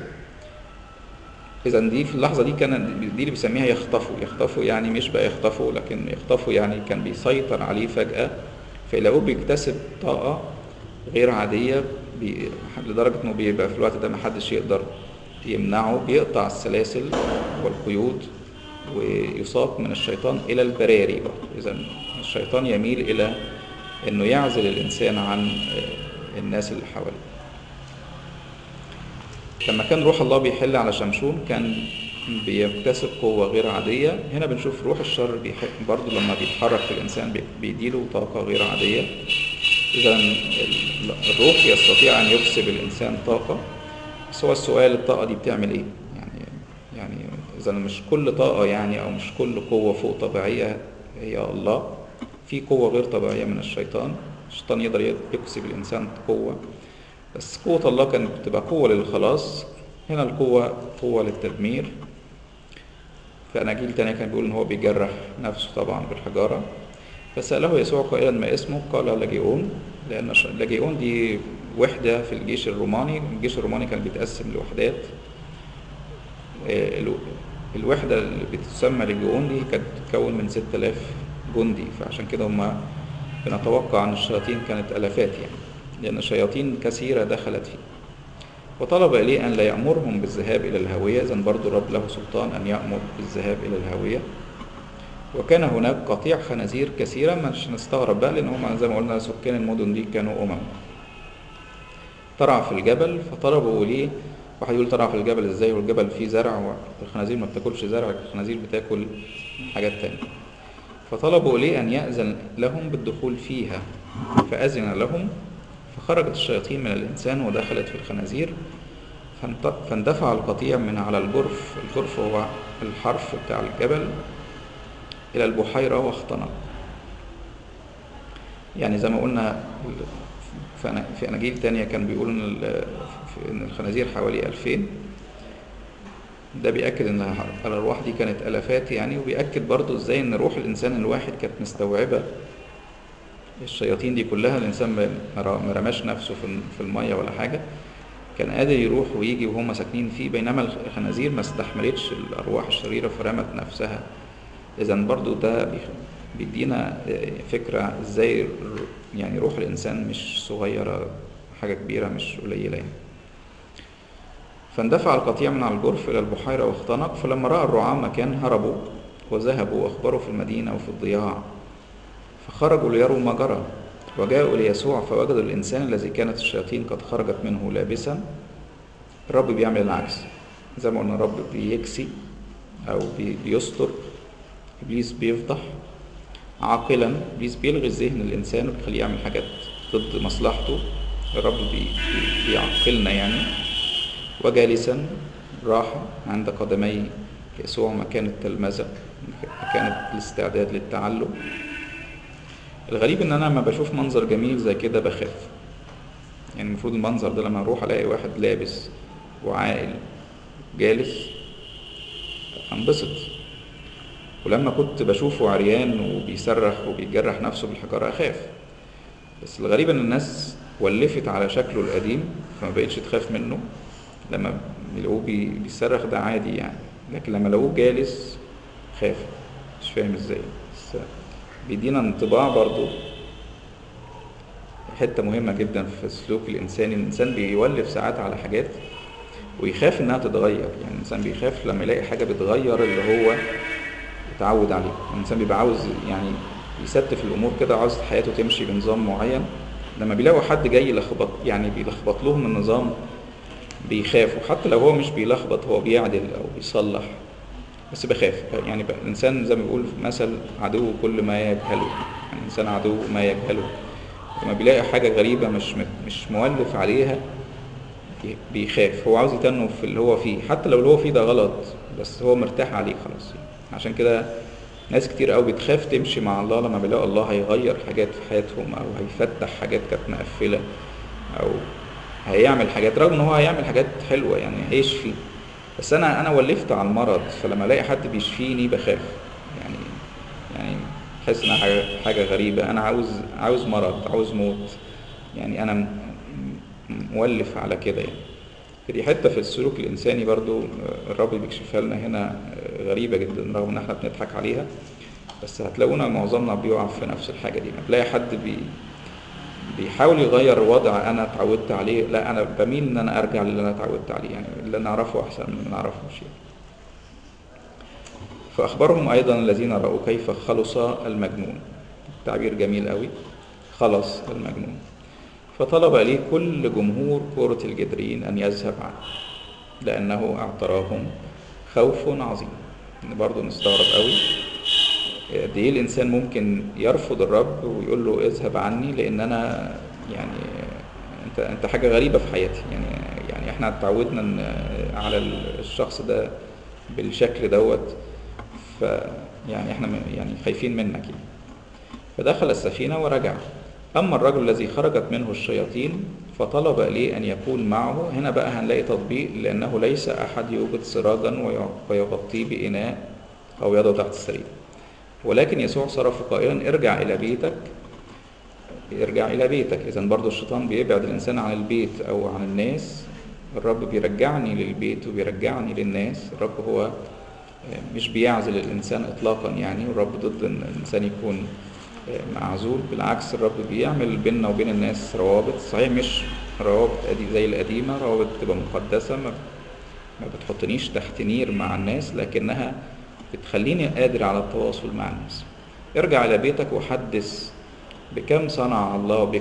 إذا دي في اللحظة دي كان دي اللي بيسميها يخطفوا يخطفوا يعني مش بقى يخطفوا لكن يخطفوا يعني كان بيسيطر عليه فجأة فيلاقوه بيكتسب طاقة غير عادية بي... لدرجة إنه بيبقى في الوقت ده محدش يقدر يمنعه بيقطع السلاسل والقيود ويساق من الشيطان إلى البراري برضه إذا الشيطان يميل إلى إنه يعزل الإنسان عن الناس اللي حواليه لما كان روح الله بيحل على شمشون كان بيكتسب قوة غير عادية هنا بنشوف روح الشر بيح- برضو لما بيتحرك في الإنسان بي- بيديله طاقة غير عادية إذا ال- الروح يستطيع أن يكسب الإنسان طاقة بس هو السؤال الطاقة دي بتعمل إيه؟ يعني يعني إذا مش كل طاقة يعني أو مش كل قوة فوق طبيعية هي الله في قوة غير طبيعية من الشيطان الشيطان يقدر يكسب الإنسان قوة بس قوة الله كانت بتبقى قوة للخلاص هنا القوة قوة للتدمير في أناجيل تانية كان بيقول إن هو بيجرح نفسه طبعا بالحجارة فسأله يسوع قائلا ما اسمه قال لاجئون لأن ش- لاجئون دي وحدة في الجيش الروماني الجيش الروماني كان بيتقسم لوحدات آه، الو- الوحدة اللي بتسمى ليجيون دي كانت بتتكون من 6000 جندي فعشان كده هما بنتوقع أن الشياطين كانت ألفات يعني لأن شياطين كثيرة دخلت فيه وطلب إليه أن لا يأمرهم بالذهاب إلى الهاوية إذن برضو الرب له سلطان أن يأمر بالذهاب إلى الهاوية وكان هناك قطيع خنازير كثيرة مش نستغرب بقى لأن هم زي ما قلنا سكان المدن دي كانوا أمم ترعى في الجبل فطلبوا ليه واحد يقول ترعى في الجبل ازاي والجبل فيه زرع والخنازير ما بتاكلش زرع الخنازير بتاكل حاجات تانية فطلبوا ليه أن يأذن لهم بالدخول فيها فأذن لهم فخرجت الشياطين من الإنسان ودخلت في الخنازير فانت- فاندفع القطيع من على الجرف الجرف هو الحرف بتاع الجبل إلى البحيرة واختنق يعني زي ما قلنا في أنا- في أناجيل تانية كان بيقول إن ال- في- إن الخنازير حوالي 2000 ده بيأكد إن الأرواح دي كانت آلافات يعني وبيأكد برضو إزاي إن روح الإنسان الواحد كانت مستوعبة الشياطين دي كلها الإنسان ما- ما را- ما رماش نفسه في في المية ولا حاجة كان قادر يروح ويجي وهم ساكنين فيه بينما الخنازير ما استحملتش الأرواح الشريرة فرمت نفسها إذا برضو ده بيخ- بيدينا فكرة إزاي ر- يعني روح الإنسان مش صغيرة حاجة كبيرة مش قليلة يعني فاندفع القطيع من على الجرف إلى البحيرة واختنق فلما رأى الرعاة مكان هربوا وذهبوا وأخبروا في المدينة وفي الضياع فخرجوا ليروا ما جرى وجاءوا ليسوع فوجدوا الإنسان الذي كانت الشياطين قد خرجت منه لابسا الرب بيعمل العكس زي ما قلنا الرب بيكسي أو بي- بيستر إبليس بيفضح عاقلا إبليس بيلغي ذهن الإنسان وبيخليه يعمل حاجات ضد مصلحته الرب بي بي- بيعقلنا يعني وجالسا راح عند قدمي يسوع مكان التلمذة مكان الاستعداد للتعلم الغريب ان انا لما بشوف منظر جميل زي كده بخاف يعني المفروض المنظر ده لما اروح الاقي واحد لابس وعاقل جالس انبسط ولما كنت بشوفه عريان وبيصرخ وبيجرح نفسه بالحجارة اخاف بس الغريب ان الناس ولفت على شكله القديم فما بقتش تخاف منه لما بيلاقوه بي- بيصرخ ده عادي يعني لكن لما لقوه جالس خاف مش فاهم ازاي بس بيدينا انطباع برضو حتة مهمة جدا في السلوك الإنساني الإنسان بيولف ساعات على حاجات ويخاف إنها تتغير يعني الإنسان بيخاف لما يلاقي حاجة بتغير اللي هو اتعود عليه الإنسان بيبقى عاوز يعني يستف الأمور كده عاوز حياته تمشي بنظام معين لما بيلاقوا حد جاي يلخبط يعني بيلخبط لهم النظام بيخافوا حتى لو هو مش بيلخبط هو بيعدل أو بيصلح بس بخاف يعني بقى الإنسان زي ما بيقول في مثل عدو كل ما يجهله يعني الإنسان عدو ما يجهله لما بيلاقي حاجة غريبة مش مش مولف عليها بيخاف هو عاوز يتنه في اللي هو فيه حتى لو اللي هو فيه ده غلط بس هو مرتاح عليه خلاص عشان كده ناس كتير قوي بتخاف تمشي مع الله لما بيلاقوا الله هيغير حاجات في حياتهم او هيفتح حاجات كانت مقفلة او هيعمل حاجات رغم ان هو هيعمل حاجات حلوة يعني هيشفي بس انا انا ولفت على المرض فلما الاقي حد بيشفيني بخاف يعني يعني بحس انها حاجة, حاجة غريبة انا عاوز عاوز مرض عاوز موت يعني انا م- م- مولف على كده يعني فدي حتة في السلوك الإنساني برضو الرب بيكشفها لنا هنا غريبة جدا رغم إن احنا بنضحك عليها بس هتلاقونا معظمنا بيقع في نفس الحاجة دي بتلاقي حد بي بيحاول يغير وضع أنا اتعودت عليه لا أنا بميل إن أنا أرجع للي أنا اتعودت عليه يعني اللي أنا أعرفه أحسن من اللي أنا أعرفه شيء فأخبرهم أيضا الذين رأوا كيف خلص المجنون تعبير جميل قوي خلص المجنون فطلب لي كل جمهور كرة الجدرين أن يذهب عنه لأنه اعتراهم خوف عظيم برضه نستغرب قوي قد ايه الانسان ممكن يرفض الرب ويقول له اذهب عني لان انا يعني انت انت حاجه غريبه في حياتي يعني يعني احنا اتعودنا ان على الشخص ده بالشكل دوت ف يعني احنا يعني خايفين منك يعني فدخل السفينه ورجع اما الرجل الذي خرجت منه الشياطين فطلب لي ان يكون معه هنا بقى هنلاقي تطبيق لانه ليس احد يوجد سراجا ويغطيه باناء او يضع تحت السرير ولكن يسوع صرف قائلا ارجع الى بيتك ارجع الى بيتك اذا برضو الشيطان بيبعد الانسان عن البيت او عن الناس الرب بيرجعني للبيت وبيرجعني للناس الرب هو مش بيعزل الانسان اطلاقا يعني والرب ضد ان الانسان يكون معزول بالعكس الرب بيعمل بيننا وبين الناس روابط صحيح مش روابط زي القديمه روابط بتبقى مقدسه ما ما بتحطنيش تحت نير مع الناس لكنها بتخليني قادر على التواصل مع الناس ارجع إلى بيتك وحدث بكم صنع الله بك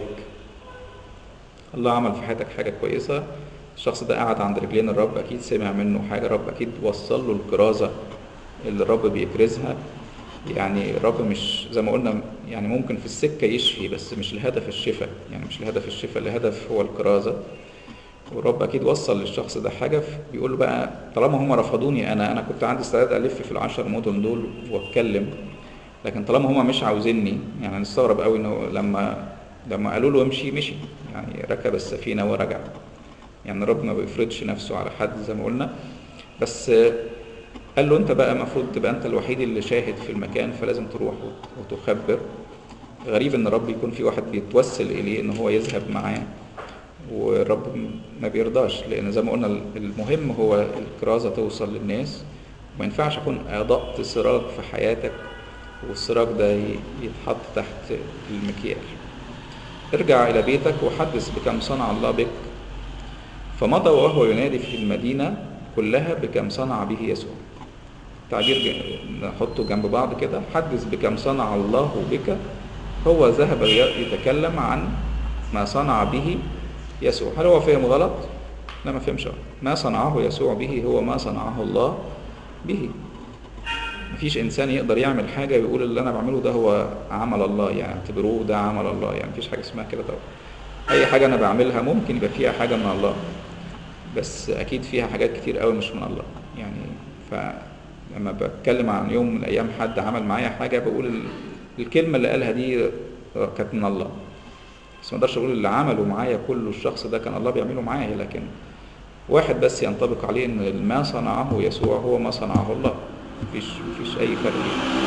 الله عمل في حياتك حاجة كويسة الشخص ده قعد عند رجلين الرب أكيد سمع منه حاجة الرب أكيد وصل له الكرازة اللي الرب بيكرزها يعني الرب مش زي ما قلنا يعني ممكن في السكة يشفي بس مش الهدف الشفاء يعني مش الهدف الشفاء الهدف هو الكرازة والرب اكيد وصل للشخص ده حاجه بيقول له بقى طالما هم رفضوني انا انا كنت عندي استعداد الف في العشر مدن دول واتكلم لكن طالما هم مش عاوزيني يعني نستغرب قوي انه لما لما قالوا له امشي مشي يعني ركب السفينه ورجع يعني الرب ما بيفرضش نفسه على حد زي ما قلنا بس قال له انت بقى المفروض تبقى انت الوحيد اللي شاهد في المكان فلازم تروح وتخبر غريب ان الرب يكون في واحد بيتوسل اليه ان هو يذهب معاه والرب ما بيرضاش لان زي ما قلنا المهم هو الكرازه توصل للناس وما ينفعش اكون اضأت سراج في حياتك والسراج ده يتحط تحت المكيال ارجع الى بيتك وحدث بكم صنع الله بك فمضى وهو ينادي في المدينه كلها بكم صنع به يسوع تعبير نحطه جنب بعض كده حدث بكم صنع الله بك هو ذهب يتكلم عن ما صنع به يسوع هل هو فهم غلط؟ لا ما فهمش غلط ما صنعه يسوع به هو ما صنعه الله به مفيش انسان يقدر يعمل حاجه ويقول اللي انا بعمله ده هو عمل الله يعني اعتبروه ده عمل الله يعني مفيش حاجه اسمها كده طبعا اي حاجه انا بعملها ممكن يبقى فيها حاجه من الله بس اكيد فيها حاجات كتير قوي مش من الله يعني فلما بتكلم عن يوم من الايام حد عمل معايا حاجه بقول الكلمه اللي قالها دي كانت من الله بس ما اقدرش اقول اللي عمله معايا كله الشخص ده كان الله بيعمله معايا لكن واحد بس ينطبق عليه ان ما صنعه يسوع هو ما صنعه الله مفيش مفيش اي فرق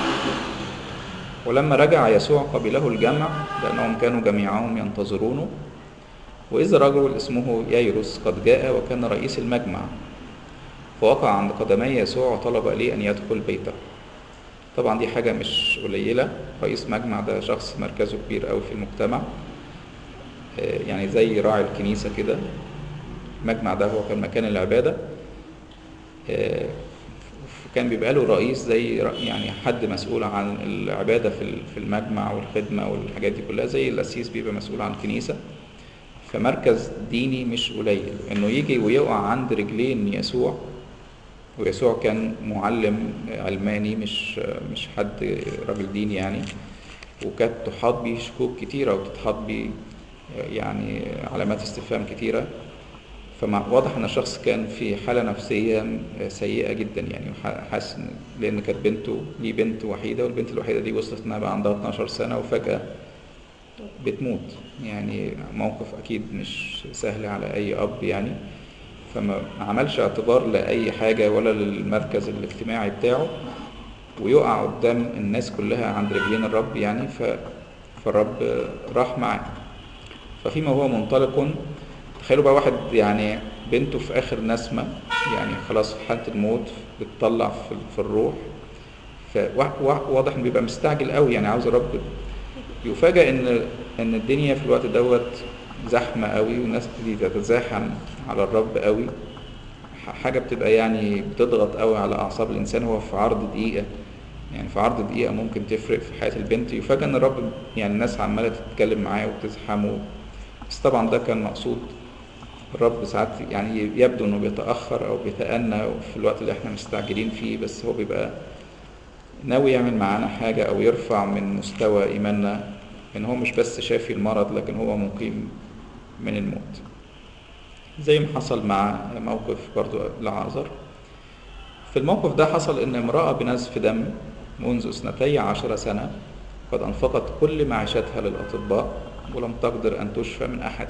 ولما رجع يسوع قبله الجمع لانهم كانوا جميعهم ينتظرونه واذا رجل اسمه ييروس قد جاء وكان رئيس المجمع فوقع عند قدمي يسوع وطلب لي ان يدخل بيته طبعا دي حاجة مش قليلة رئيس مجمع ده شخص مركزه كبير قوي في المجتمع يعني زي راعي الكنيسة كده المجمع ده هو كان مكان العبادة كان بيبقى له رئيس زي يعني حد مسؤول عن العبادة في المجمع والخدمة والحاجات دي كلها زي القسيس بيبقى مسؤول عن كنيسة فمركز ديني مش قليل انه يجي ويقع عند رجلين يسوع ويسوع كان معلم علماني مش مش حد راجل ديني يعني وكانت تحاط بيه شكوك كتيرة وتتحط بيه يعني علامات استفهام كتيرة فواضح ان الشخص كان في حالة نفسية سيئة جدا يعني حاسس لان كانت بنته ليه بنت وحيدة والبنت الوحيدة دي وصلت انها بقى عندها 12 سنة وفجأة بتموت يعني موقف اكيد مش سهل على اي اب يعني فما عملش اعتبار لاي حاجة ولا للمركز الاجتماعي بتاعه ويقع قدام الناس كلها عند رجلين الرب يعني ف... فالرب راح معاه ففيما هو منطلق تخيلوا بقى واحد يعني بنته في اخر نسمة يعني خلاص في حالة الموت بتطلع في, في الروح فواضح انه بيبقى مستعجل قوي يعني عاوز الرب يفاجئ ان ان الدنيا في الوقت دوت زحمة قوي والناس بتبتدي تتزاحم على الرب قوي حاجة بتبقى يعني بتضغط قوي على أعصاب الإنسان هو في عرض دقيقة يعني في عرض دقيقة ممكن تفرق في حياة البنت يفاجئ إن الرب يعني الناس عمالة تتكلم معاه وتزحمه بس طبعا ده كان مقصود الرب ساعات يعني يبدو انه بيتاخر او بيتأنى في الوقت اللي احنا مستعجلين فيه بس هو بيبقى ناوي يعمل معانا حاجه او يرفع من مستوى ايماننا ان هو مش بس شافي المرض لكن هو مقيم من الموت زي ما حصل مع موقف برضو لعازر في الموقف ده حصل ان امرأة بنزف دم منذ اثنتي عشر سنة قد أنفقت كل معيشتها للأطباء ولم تقدر أن تشفى من أحد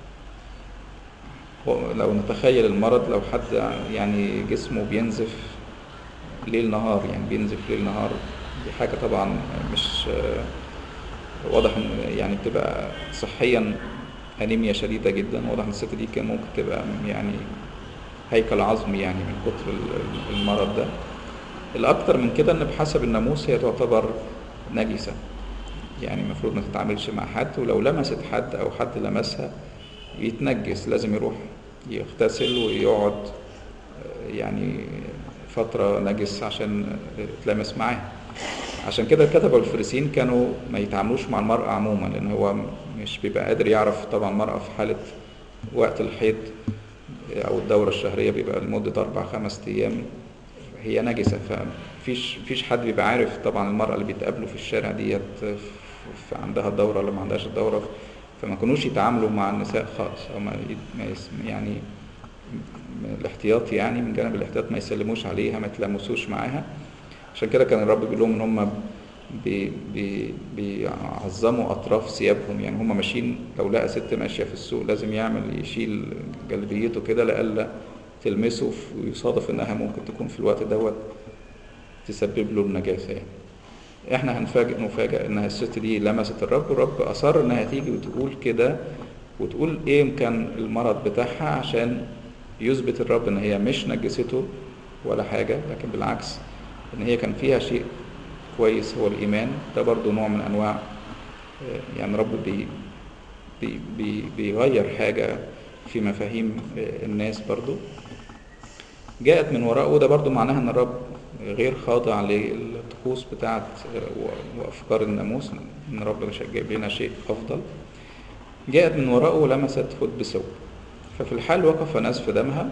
لو نتخيل المرض لو حد يعني جسمه بينزف ليل نهار يعني بينزف ليل نهار دي حاجة طبعا مش واضح ان يعني بتبقى صحيا انيميا شديده جدا واضح ان الست دي كان ممكن تبقى يعني هيكل عظمي يعني من كتر المرض ده الاكتر من كده ان بحسب الناموس هي تعتبر نجسه يعني المفروض ما تتعاملش مع حد ولو لمست حد او حد لمسها يتنجس لازم يروح يغتسل ويقعد يعني فترة نجس عشان يتلامس معاها عشان كده الكتبة والفريسين كانوا ما يتعاملوش مع المرأة عموما لأن هو مش بيبقى قادر يعرف طبعا المرأة في حالة وقت الحيض أو الدورة الشهرية بيبقى لمدة أربع خمس أيام هي نجسة فمفيش فيش حد بيبقى عارف طبعا المرأة اللي بيتقابلوا في الشارع ديت عندها الدورة ولا ما عندهاش الدورة فما كانوش يتعاملوا مع النساء خالص أو ما يعني الاحتياط يعني من جانب الاحتياط ما يسلموش عليها ما يتلامسوش معاها عشان كده كان الرب بيقول لهم ان هم بي بي بيعظموا اطراف ثيابهم يعني هم ماشيين لو لقى ست ماشيه في السوق لازم يعمل يشيل جلبيته كده لئلا تلمسه ويصادف انها ممكن تكون في الوقت دوت تسبب له النجاسه يعني احنا هنفاجئ نفاجئ انها الست دي لمست الرب والرب اصر انها تيجي وتقول كده وتقول ايه كان المرض بتاعها عشان يثبت الرب ان هي مش نجسته ولا حاجه لكن بالعكس ان هي كان فيها شيء كويس هو الايمان ده برضو نوع من انواع يعني رب بي بي بي بيغير حاجة في مفاهيم الناس برضو جاءت من وراء وده برضو معناها ان الرب غير خاضع للطقوس بتاعت وافكار الناموس ان الرب جايب لنا شيء افضل جاءت من وراءه ولمست خد بثوب ففي الحال وقف نزف دمها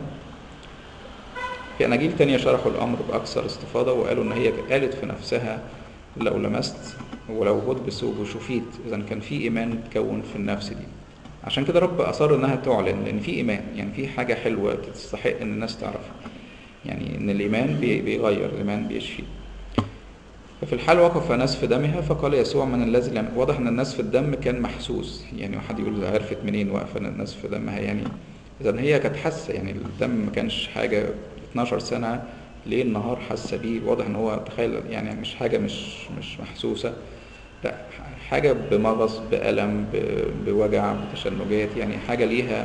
في أناجيل تانية شرحوا الأمر بأكثر استفاضة وقالوا إن هي قالت في نفسها لو لمست ولو هد بثوب وشفيت إذا كان في إيمان تكون في النفس دي عشان كده رب أصر إنها تعلن لأن في إيمان يعني في حاجة حلوة تستحق إن الناس تعرفها يعني إن الإيمان بيغير الإيمان بيشفي ففي الحال وقف نسف دمها فقال يسوع من الذي لم واضح ان نسف الدم كان محسوس يعني واحد يقول عرفت منين واقفه نسف دمها يعني اذا هي كانت حاسه يعني الدم ما كانش حاجه 12 سنه ليل نهار حاسه بيه واضح ان هو تخيل يعني مش حاجه مش مش محسوسه لا حاجه بمغص بالم بوجع بتشنجات يعني حاجه ليها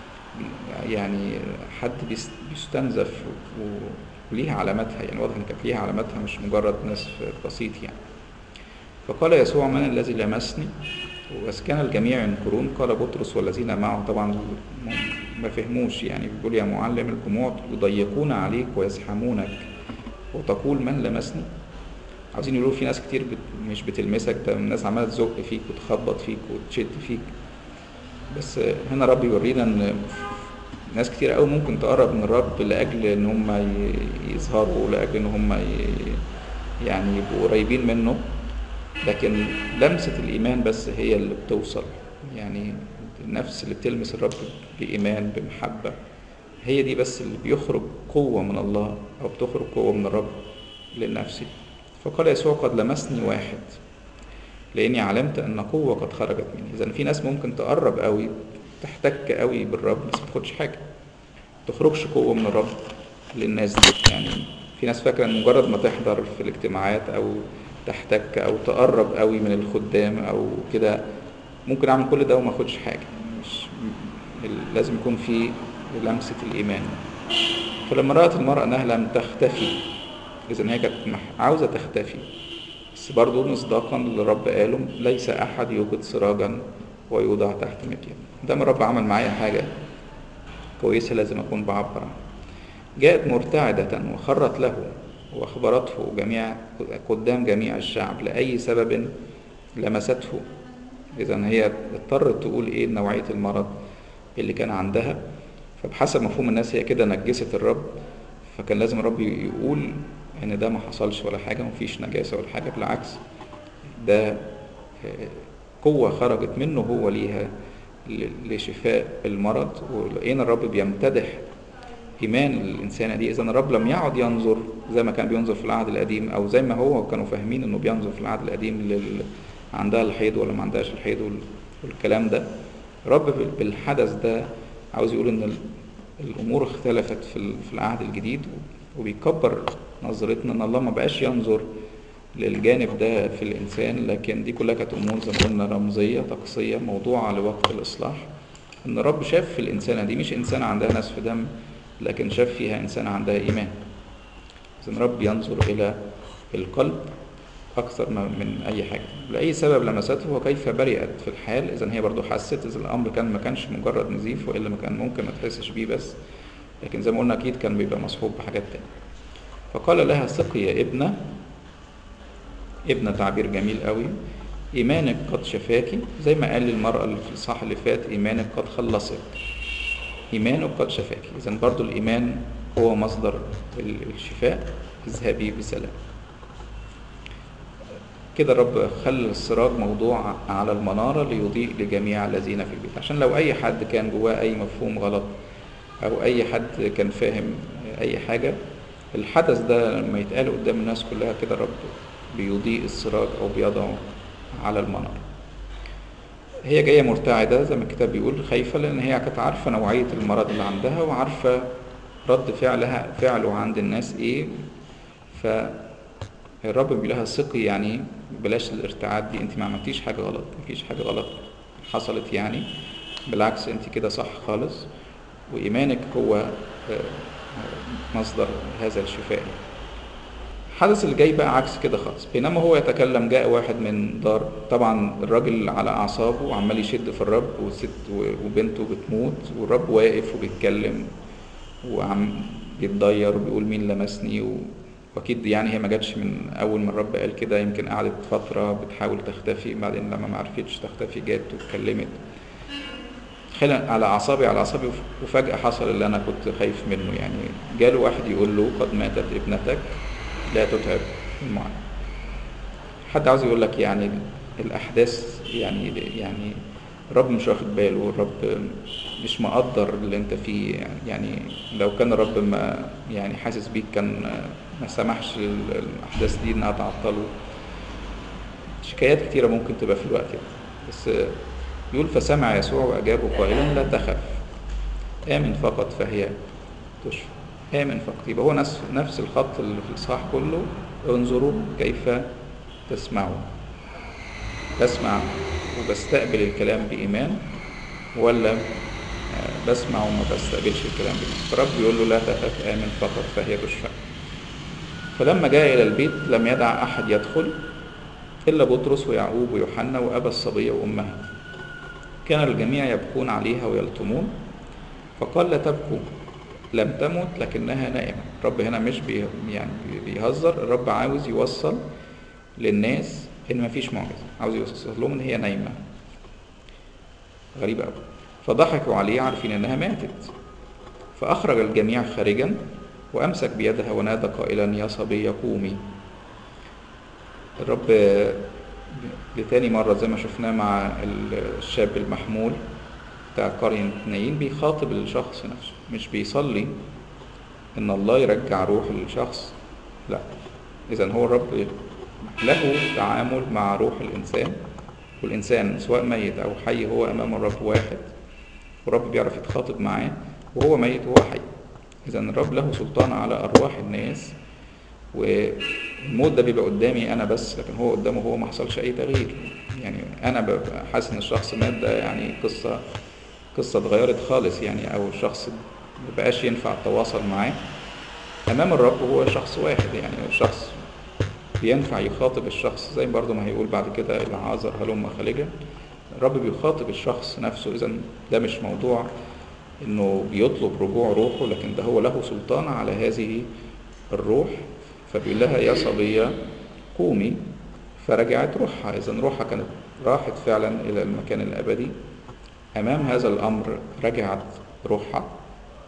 يعني حد بيستنزف وليها علاماتها يعني واضح ان كانت ليها علاماتها مش مجرد نسف بسيط يعني فقال يسوع من الذي لمسني وإذ كان الجميع ينكرون قال بطرس والذين معه طبعا ما فهموش يعني بيقول يا معلم الجموع يضيقون عليك ويزحمونك وتقول من لمسني عاوزين يقولوا في ناس كتير بت مش بتلمسك ده الناس عماله تزق فيك وتخبط فيك وتشد فيك بس هنا رب يورينا ان ناس كتير قوي ممكن تقرب من الرب لاجل ان هم يظهروا لاجل ان هم يعني يبقوا قريبين منه لكن لمسة الإيمان بس هي اللي بتوصل يعني النفس اللي بتلمس الرب بإيمان بمحبة هي دي بس اللي بيخرج قوة من الله أو بتخرج قوة من الرب للنفس فقال يسوع قد لمسني واحد لأني علمت أن قوة قد خرجت مني إذا في ناس ممكن تقرب قوي تحتك قوي بالرب بس ما تاخدش حاجة تخرجش قوة من الرب للناس دي يعني في ناس فاكرة ان مجرد ما تحضر في الاجتماعات او تحتك او تقرب قوي من الخدام او كده ممكن اعمل كل ده وما اخدش حاجة مش لازم يكون في لمسة الايمان فلما رأت المرأة انها لم تختفي اذا هي كانت عاوزة تختفي بس برضه مصداقا للرب قاله ليس احد يوجد سراجا ويوضع تحت مكيال دام الرب عمل معايا حاجة كويسة لازم أكون بعبر عنها جاءت مرتعدة وخرت له وأخبرته جميع قدام جميع الشعب لأي سبب لمسته إذا هي اضطرت تقول إيه نوعية المرض اللي كان عندها فبحسب مفهوم الناس هي كده نجست الرب فكان لازم الرب يقول ان ده ما حصلش ولا حاجه ومفيش نجاسه ولا حاجه بالعكس ده آه، قوه خرجت منه هو ليها ل- لشفاء المرض ولقينا الرب بيمتدح ايمان الانسانه دي اذا الرب لم يعد ينظر زي ما كان بينظر في العهد القديم او زي ما هو كانوا فاهمين انه بينظر في العهد القديم لل... عندها الحيض ولا ما عندهاش الحيض وال... والكلام ده الرب بال- بالحدث ده عاوز يقول ان ال- الامور اختلفت في ال- في العهد الجديد وبيكبر نظرتنا ان الله ما بقاش ينظر للجانب ده في الانسان لكن دي كلها كانت امور زي ما قلنا رمزيه طقسيه موضوعه لوقت الاصلاح ان الرب شاف في الانسانه دي مش انسانه عندها نسف دم لكن شاف فيها انسانه عندها ايمان اذا الرب ينظر الى القلب اكثر ما من اي حاجه لاي سبب لمسته وكيف برئت في الحال اذا هي برضو حست اذا الامر كان ما كانش مجرد نزيف والا ما كان ممكن ما تحسش بيه بس لكن زي ما قلنا اكيد كان بيبقى مصحوب بحاجات تانية فقال لها ثقي يا ابنه ابنه تعبير جميل قوي ايمانك قد شفاكي زي ما قال للمراه اللي في الصح اللي فات ايمانك قد خلصك ايمانك قد شفاكي اذا برضو الايمان هو مصدر ال- الشفاء اذهبي بسلام كده الرب خلى السراج موضوع على المنارة ليضيء لجميع الذين في البيت عشان لو أي حد كان جواه أي مفهوم غلط أو أي حد كان فاهم أي حاجة الحدث ده لما يتقال قدام الناس كلها كده الرب بيضيء السراج أو بيضعه على المنارة هي جاية مرتعدة زي ما الكتاب بيقول خايفة لأن هي كانت عارفة نوعية المرض اللي عندها وعارفة رد فعلها فعله عند الناس إيه فالرب بيقول لها ثقي يعني بلاش الارتعاد دي انت ما عملتيش حاجة غلط مفيش حاجة غلط حصلت يعني بالعكس انت كده صح خالص وإيمانك هو آه، آه، مصدر هذا الشفاء الحدث اللي جاي بقى عكس كده خالص بينما هو يتكلم جاء واحد من دار طبعا الراجل على اعصابه وعمال يشد في الرب والست و- وبنته بتموت والرب واقف وبيتكلم وعم بيتضير وبيقول مين لمسني و... واكيد يعني هي ما جاتش من اول ما الرب قال كده يمكن قعدت فتره بتحاول تختفي بعدين لما ما عرفتش تختفي جت واتكلمت خلق على اعصابي على اعصابي وف- وفجاه حصل اللي انا كنت خايف منه يعني جاله واحد يقول له قد ماتت ابنتك لا تتعب المعنى حد عاوز يقول لك يعني الاحداث يعني يعني الرب مش واخد باله الرب مش مقدر اللي انت فيه يعني لو كان الرب ما يعني حاسس بيك كان ما سمحش لل- الاحداث دي انها تعطله شكايات كتيرة ممكن تبقى في الوقت ده بس يقول فسمع يسوع وأجابه قائلا لا تخف آمن فقط فهي تشفى آمن فقط يبقى هو نفس نفس الخط اللي في الإصحاح كله انظروا كيف تسمعون بسمع وبستقبل الكلام بإيمان ولا آه، بسمع وما بستقبلش الكلام بإيمان فرب يقول له لا تخف آمن فقط فهي تشفى فلما جاء إلى البيت لم يدع أحد يدخل إلا بطرس ويعقوب ويوحنا وأبا الصبية وأمها كان الجميع يبكون عليها ويلطمون فقال لا تبكوا لم تمت لكنها نائمة الرب هنا مش بي يعني بيهزر الرب عاوز يوصل للناس إن مفيش معجزة عاوز يوصل لهم إن هي نايمة غريبة أوي فضحكوا عليه عارفين إنها ماتت فأخرج الجميع خارجا وأمسك بيدها ونادى قائلا يا صبية قومي الرب لتاني مرة زي ما شفناه مع الشاب المحمول بتاع قرية نايين بيخاطب الشخص نفسه مش بيصلي إن الله يرجع روح الشخص لا إذا هو الرب له تعامل مع روح الإنسان والإنسان سواء ميت أو حي هو أمام الرب واحد والرب بيعرف يتخاطب معاه وهو ميت وهو حي إذا الرب له سلطان على أرواح الناس والموت ده بيبقى قدامي انا بس لكن هو قدامه هو ما حصلش اي تغيير يعني انا ببقى حاسس ان الشخص مات ده يعني قصه قصه اتغيرت خالص يعني او الشخص ما بقاش ينفع التواصل معاه امام الرب هو شخص واحد يعني الشخص بينفع يخاطب الشخص زي برضه ما هيقول بعد كده العازر هلم خالجا الرب بيخاطب الشخص نفسه اذا ده مش موضوع انه بيطلب رجوع روحه لكن ده هو له سلطان على هذه الروح فبيقول لها يا صبية قومي فرجعت روحها إذا روحها كانت راحت فعلا إلى المكان الأبدي أمام هذا الأمر رجعت روحها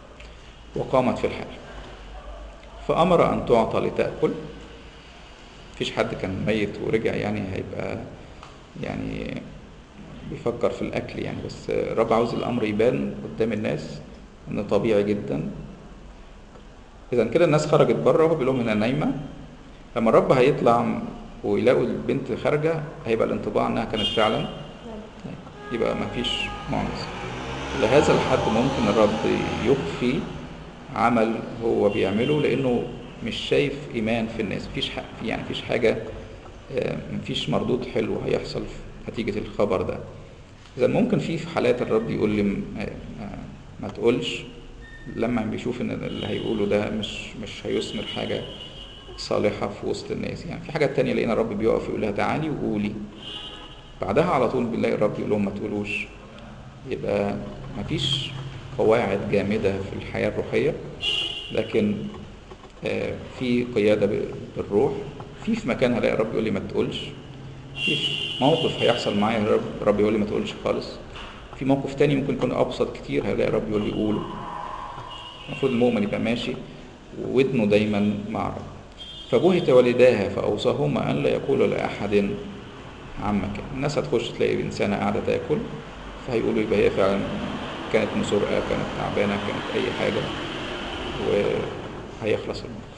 وقامت في الحال فأمر أن تعطى لتأكل مفيش حد كان ميت ورجع يعني هيبقى يعني بيفكر في الأكل يعني بس الرب عاوز الأمر يبان قدام الناس إن طبيعي جدا إذا كده الناس خرجت بره وهو بيقول لهم هنا نايمة لما الرب هيطلع ويلاقوا البنت خارجة هيبقى الانطباع إنها كانت فعلا يبقى مفيش معنص لهذا الحد ممكن الرب يخفي عمل هو بيعمله لأنه مش شايف إيمان في الناس مفيش حق يعني مفيش حاجة آه، مفيش مردود حلو هيحصل في نتيجة الخبر ده إذا ممكن في في حالات الرب يقول لي م- آه، آه، ما تقولش لما بيشوف ان اللي هيقوله ده مش مش هيثمر حاجة صالحة في وسط الناس يعني في حاجات تانية لقينا الرب بيقف يقول لها تعالي وقولي بعدها على طول بنلاقي الرب يقول لهم ما تقولوش يبقى مفيش قواعد جامدة في الحياة الروحية لكن آه، في قيادة ب- بالروح في في مكان هلاقي الرب يقول لي ما تقولش في في موقف هيحصل معايا الرب الرب يقول لي ما تقولش خالص في موقف تاني ممكن يكون ابسط كتير هلاقي الرب يقول لي قوله المفروض المؤمن يبقى ماشي وودنه دايما مع الرب فبهت والداها فأوصاهما أن لا يقول لأحد عمك الناس هتخش تلاقي إنسانة قاعدة تاكل فهيقولوا يبقى هي فعلا كانت مسرقة كانت تعبانة كانت أي حاجة وهيخلص الموقف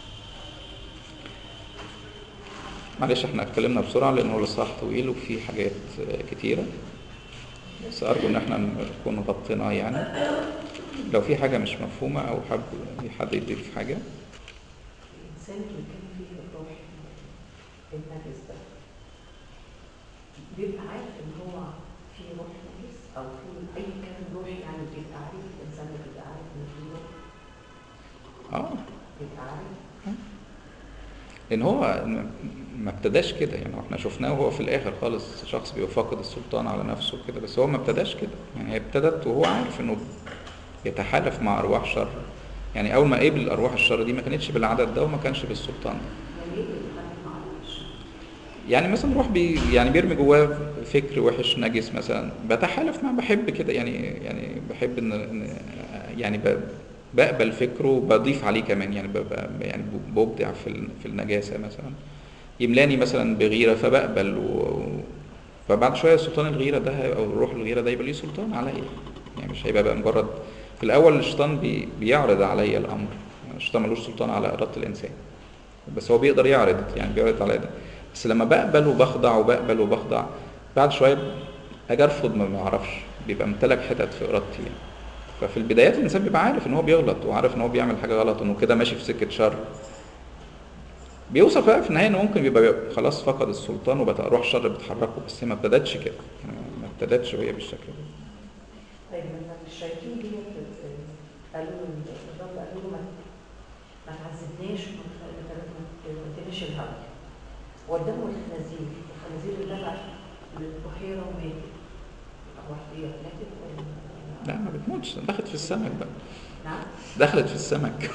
معلش احنا اتكلمنا بسرعة لأن هو الإصحاح طويل وفيه حاجات كتيرة بس أرجو إن احنا نكون غطيناه يعني لو في حاجة مش مفهومة أو حابب حد يضيف حاجة الإنسان اللي كان فيه الروح النجس ده بيبقى عارف إن هو في روح نجس أو في أي كان روح يعني بيبقى عارف الإنسان ده بيبقى عارف إن في روح اه بيبقى عارف لان هو ما ابتداش كده يعني احنا شفناه وهو في الاخر خالص شخص بيبقى فاقد السلطان على نفسه كده بس هو ما ابتداش كده يعني هي ابتدت وهو عارف انه يتحالف مع ارواح شر يعني اول ما قبل ارواح الشر دي ما كانتش بالعدد ده وما كانش بالسلطان ده يعني إيه بيتخانق مع الوحش؟ يعني مثلا روح بي يعني بيرمي جواه فكر وحش نجس مثلا بتحالف معاه بحب كده يعني يعني بحب ان إن- يعني ب- بقبل فكره وبضيف عليه كمان يعني ببقى يعني ببدع في ال- في النجاسه مثلا يملاني مثلا بغيره فبقبل و... فبعد شويه سلطان الغيره ده هيبقى- او روح الغيره ده يبقى ليه سلطان عليا يعني مش هيبقى بقى مجرد في الاول الشيطان بي... بيعرض عليا الامر الشيطان ملوش سلطان على اراده الانسان بس هو بيقدر يعرض يعني بيعرض على ده بس لما بقبل وبخضع وبقبل وبخضع بعد شويه اجي ارفض ما بعرفش بيبقى امتلك حتت في ارادتي يعني ففي البدايات الانسان بيبقى عارف ان هو بيغلط وعارف ان هو بيعمل حاجه غلط وانه كده ماشي في سكه شر بيوصل بقى في النهايه انه ممكن يبقى بيبقى خلاص فقد السلطان وبقى روح شر بتحركه بس هي ما ابتدتش كده يعني ما ابتدتش وهي بالشكل ده طيب لما الشياطين دي قالوا له الرب قالوا له ما ما تعذبناش وما تخ- ما ما تديناش الهوى وداهم الخنازير الخنازير اللي دفع للبحيره وماتت الارواح دي ماتت ولا لا ما بتموتش دخلت في السمك بقى نعم دخلت في السمك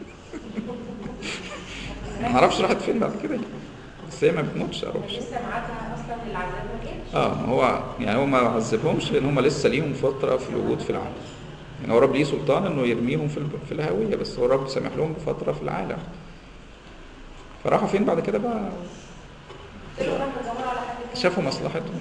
ما اعرفش راحت فين بعد كده بس هي ما بتموتش اروح لسه معاها اصلا في العذاب ما كانش اه ما هو يعني هو ما عذبهمش لان هم لسه ليهم فتره في الوجود في العالم يعني هو رب ليه سلطان انه يرميهم في ال- في الهويه بس هو رب سامح لهم بفتره في العالم فراحوا فين بعد كده بقى طلعوا راحوا يدوروا على حد تاني. شافوا مصلحتهم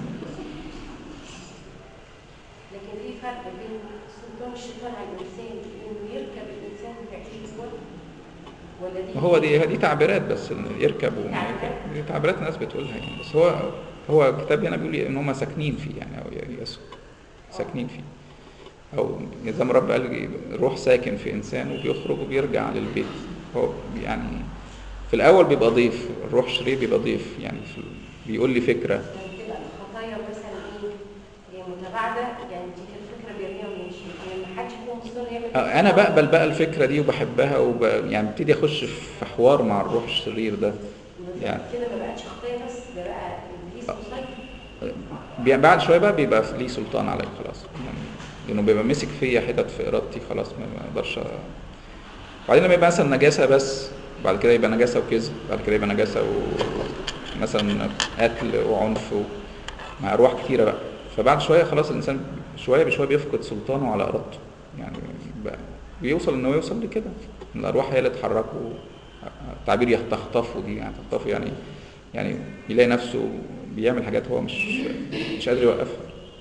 لكن في فرق بين سلطان الشيطان على الانسان انه يركب الانسان ويعيش جواه ولا دي ما هو دي دي تعبيرات بس إن يركب وما يركب دي تعبيرات ناس بتقولها يعني بس هو هو الكتاب هنا بيقول ان هم ساكنين فيه يعني او يسكن ساكنين فيه او زي ما رب قال روح ساكن في انسان وبيخرج وبيرجع للبيت هو يعني في الاول بيبقى ضيف الروح شرير بيبقى ضيف يعني في بيقول لي فكره يعني تبقى الخطايا مثلا ايه هي متباعده يعني دي كانت فكره بيرميها ويمشي يعني ما حدش فيهم مصر يعمل آه، انا بقبل بقى الفكره دي وبحبها وب... يعني ابتدي اخش في حوار مع الروح الشرير ده يعني. كده ما بقتش خطيه بس ده بقى ابليس مسيطر بي- بعد شويه بقى بيبقى في- ليه سلطان عليا خلاص يعني لانه بيبقى مسك فيا حتت في ارادتي خلاص ما ما اقدرش أ- بعدين لما يبقى مثلا نجاسه بس بعد كده يبقى نجاسه وكذب بعد كده يبقى نجاسه ومثلا قتل وعنف و... مع ارواح كتيره بقى فبعد شويه خلاص الانسان شويه بشويه بيفقد سلطانه على ارادته يعني بقى بيوصل ان هو يوصل لكده الارواح هي اللي تحركه تعبير يخ- تخطفه دي يعني تخطفه يعني يعني يلاقي نفسه بيعمل حاجات هو مش مش قادر يوقفها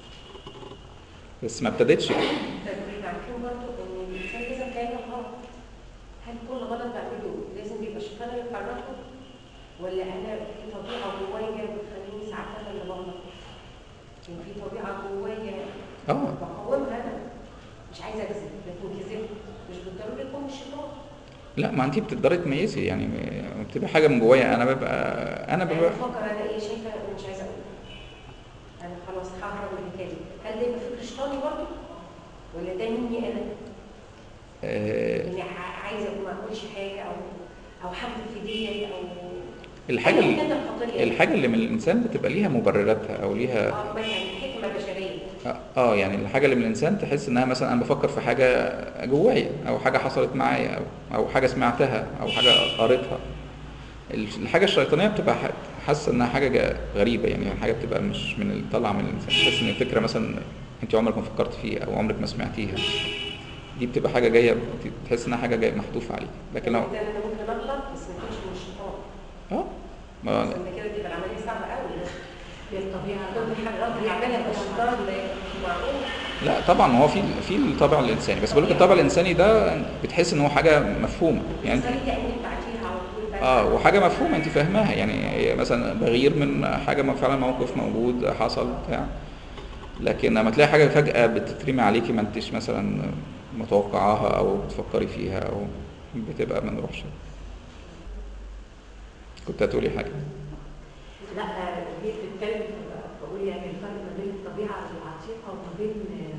بس ما ابتدتش كده احنا عارفين برضه ان الانسان لازم كان غلط هل كل غلط بعمله لازم يبقى الشيطان اللي يحركه ولا انا في طبيعه جوايا بتخليني ساعات انا اللي بغلط يعني في طبيعه جوايا اه بقاومها انا مش عايزه اكذب لكن كذبت مش بالضروري يكون الشيطان لا ما انت بتقدري تميزي يعني بتبقى حاجه من جوايا انا ببقى انا انا ببقى بفكر انا ايه شايفه انا مش عايزه اقول انا خلاص ههرب من الحكايه دي هل ده يبقى فكر شيطاني برضه ولا ده مني انا آه، يعني ع- عايزه ما اقولش حاجه او او حد في دي او الحاجه أيا كان اللي الخطيه الحاجه اللي من الانسان بتبقى ليها مبرراتها او ليها اه مثلا حكمه بشريه اه يعني الحاجه اللي من الانسان تحس انها مثلا انا بفكر في حاجه جوايا او حاجه حصلت معايا او او حاجه سمعتها او حاجه قريتها الحاجه الشيطانيه بتبقى ح- حاسه انها حاجه جا- غريبه يعني حاجه بتبقى مش من ال- طالعه من الانسان تحس ان الفكره مثلا انت عمرك ما فكرت فيها او عمرك ما سمعتيها دي بتبقى حاجه جايه بت- تحس انها حاجه جايه محذوفه عليك لكن لو ده انا ممكن اغلط بس ما يكونش من الشيطان اه ما بس إن كده تبقى العمليه صعبه قوي هي الطبيعه كل حاجه ربنا يعملها بالشيطان ده مش معقول لا طبعا هو في في الطابع الانساني بس بقول لك الطابع الانساني ده بتحس ان هو حاجه مفهومه يعني يعني دي انت بعتيها على طول بقى. اه وحاجه مفهومه انت فاهماها يعني هي مثلا بغير من حاجه ما فعلا موقف موجود حصل بتاع لكن لما تلاقي حاجه فجاه بتترمي عليكي ما انتش مثلا متوقعاها او بتفكري فيها او بتبقى من روح شر كنت هتقولي حاجه لا جيت بتتكلم بقول يعني الفرق ما بين الطبيعه العتيقه وما بين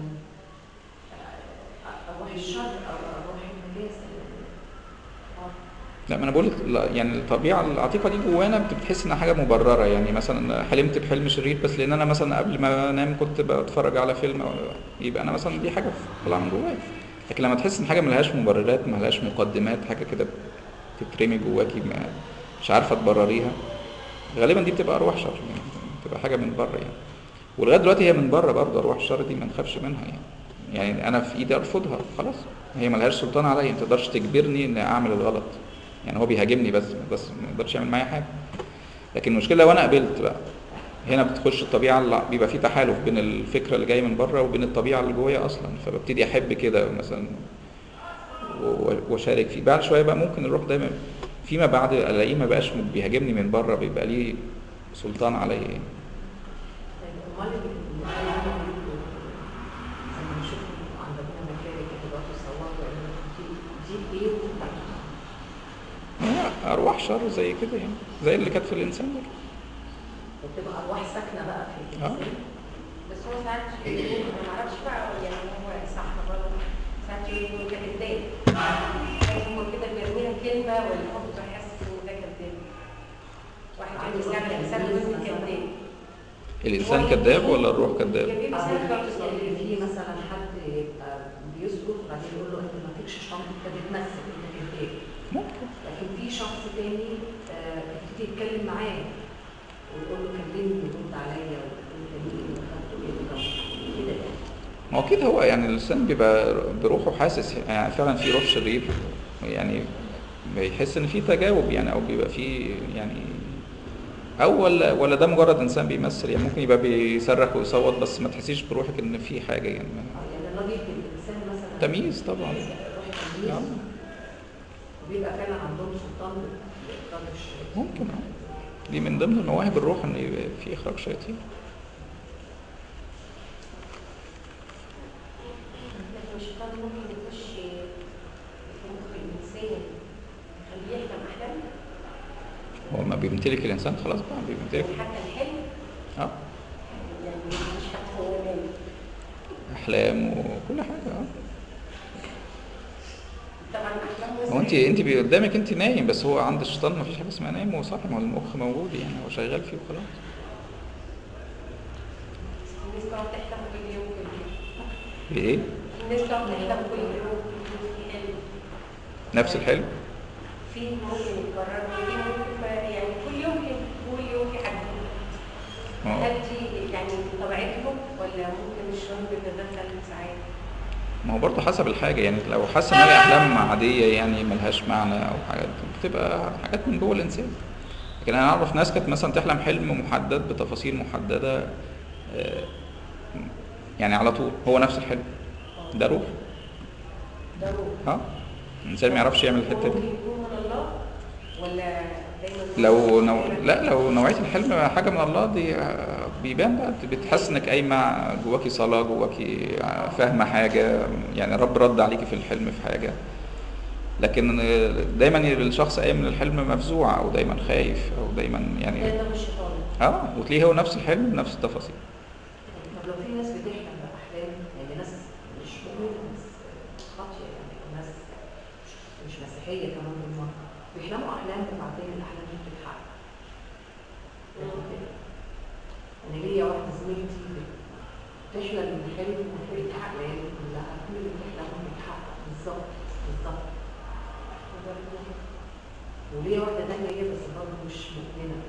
آه، آه، ارواح الشر او ارواح النجاسه اه لا ما انا بقول لك لا، يعني الطبيعه العتيقه دي جوانا بتحس انها حاجه مبرره يعني مثلا حلمت بحلم شرير بس لان انا مثلا قبل ما انام كنت بتفرج على فيلم أو- يبقى انا مثلا دي حاجه طالعه من جوايا لكن لما تحس ان حاجه ملهاش مبررات ملهاش مقدمات حاجه كده بتترمي جواكي ما مش عارفه تبرريها غالبا دي بتبقى ارواح شر يعني بتبقى حاجه من بره يعني ولغايه دلوقتي هي من بره برضه ارواح الشر دي ما نخافش منها يعني يعني انا في ايدي ارفضها خلاص هي ملهاش سلطان عليا ما تقدرش تجبرني ان اعمل الغلط يعني هو بيهاجمني بس بس ما يقدرش يعمل معايا حاجه لكن المشكله لو انا قبلت بقى هنا بتخش الطبيعه اللي بيبقى في تحالف بين الفكره اللي جايه من بره وبين الطبيعه اللي جوايا اصلا فببتدي احب كده مثلا و- واشارك فيه بعد شويه بقى ممكن الروح دايما فيما بعد الاقيه ما بقاش بيهاجمني من بره بيبقى ليه سلطان عليا يعني. طيب امال اللي لما نشوف عند ربنا مكاري كده بقى تصوروا يعني دي دي ايه هي ارواح شر زي كده يعني زي اللي كانت في الانسان ده وتبقى ارواح ساكنه بقى في اه الانسان بس هو ساعات يقول انا ما اعرفش بقى يعني هو صح ولا غلط ساعات يقول ده كذاب يعني هو كده بيرمي لك كلمه ولا هو بيحسس ان ده كذاب واحد يقول لي سامع الانسان يقول لي كذاب الانسان كذاب ولا الروح كذاب كذاب اه ساعات بقى اللي فيه مثلا حد يبقى بيسقط بعدين يقول له انت ما فيكش شنطه انت بتمثل انت كذاب ممكن لكن في شخص تاني آه، يبتدي يتكلم معاه ويقول له كلمني ويرد عليا وانت مين وخدته ايه وده كده يعني ما هو اكيد هو يعني الانسان بيبقى بروحه حاسس يعني فعلا في روح شرير يعني بيحس ان في تجاوب يعني او بيبقى في يعني او ولا ولا ده مجرد انسان بيمثل يعني ممكن يبقى بيصرخ ويصوت بس ما تحسيش بروحك ان في حاجه يعني يعني الراجل الانسان مثلا تمييز طبعا روح تمييز آه. وبيبقى فعلا عندهم سلطان باخراج الشياطين ممكن اه دي من ضمن مواهب الروح ان يبقى في اخراج شياطين لكن الشيطان ممكن يخش في مخ الانسان يخليه يحلم احلام هو ما بيمتلك الانسان خلاص بقى بيمتلك يعني حتى الحلم اه يعني مش حتى هو نايم احلام وكل حاجه اه طبعا احلام هو انت انت بي- قدامك انت نايم بس هو عند الشيطان ما فيش حاجه اسمها نايم هو صاحي ما هو المخ موجود يعني هو شغال فيه وخلاص الناس تقعد تحلم كل يوم كل يوم بايه الناس تقعد تحلم كل يوم في حلم نفس الحلم في ممكن يتكرر وفي ممكن ما- يعني كل يوم كده كل يوم في حاجة اه هل دي يعني طبيعتهم ولا ممكن الشعور بيتدخل ساعات؟ ما هو برضه حسب الحاجة يعني لو حاسس ان هي احلام عادية يعني ملهاش معنى او حاجات بتبقى حاجات من جوه الانسان لكن انا اعرف ناس كانت مثلا تحلم حلم محدد بتفاصيل محددة آه، يعني على طول هو نفس الحلم ده روح ده روح اه الانسان ما يعرفش يعمل الحتة ممكن دي يكون من الله ولا دايما لو نوع... لا لو نوعية الحلم حاجة من الله دي آه، بيبان بقى بتحس انك قايمة جواكي صلاة جواكي آه، فاهمة حاجة يعني رب رد عليكي في الحلم في حاجة لكن آه، دايما الشخص قايم من الحلم مفزوع او دايما خايف او دايما يعني ده ده الشيطان اه وتلاقيه هو نفس الحلم نفس التفاصيل طب لو في ناس بتحلم بأحلام يعني ناس مش مؤمنة ناس خاطية يعني ناس مش, مش مسيحية كمان بالمرة بيحلموا أحلام وبعدين الأحلام دي بتتحقق أنا ليا واحدة زميلتي بتحلم من حلم بيتحقق يعني كلها كل اللي بتحلمه بيتحقق بالظبط بالظبط وليا واحدة تانية هي بس برضه مش مؤمنة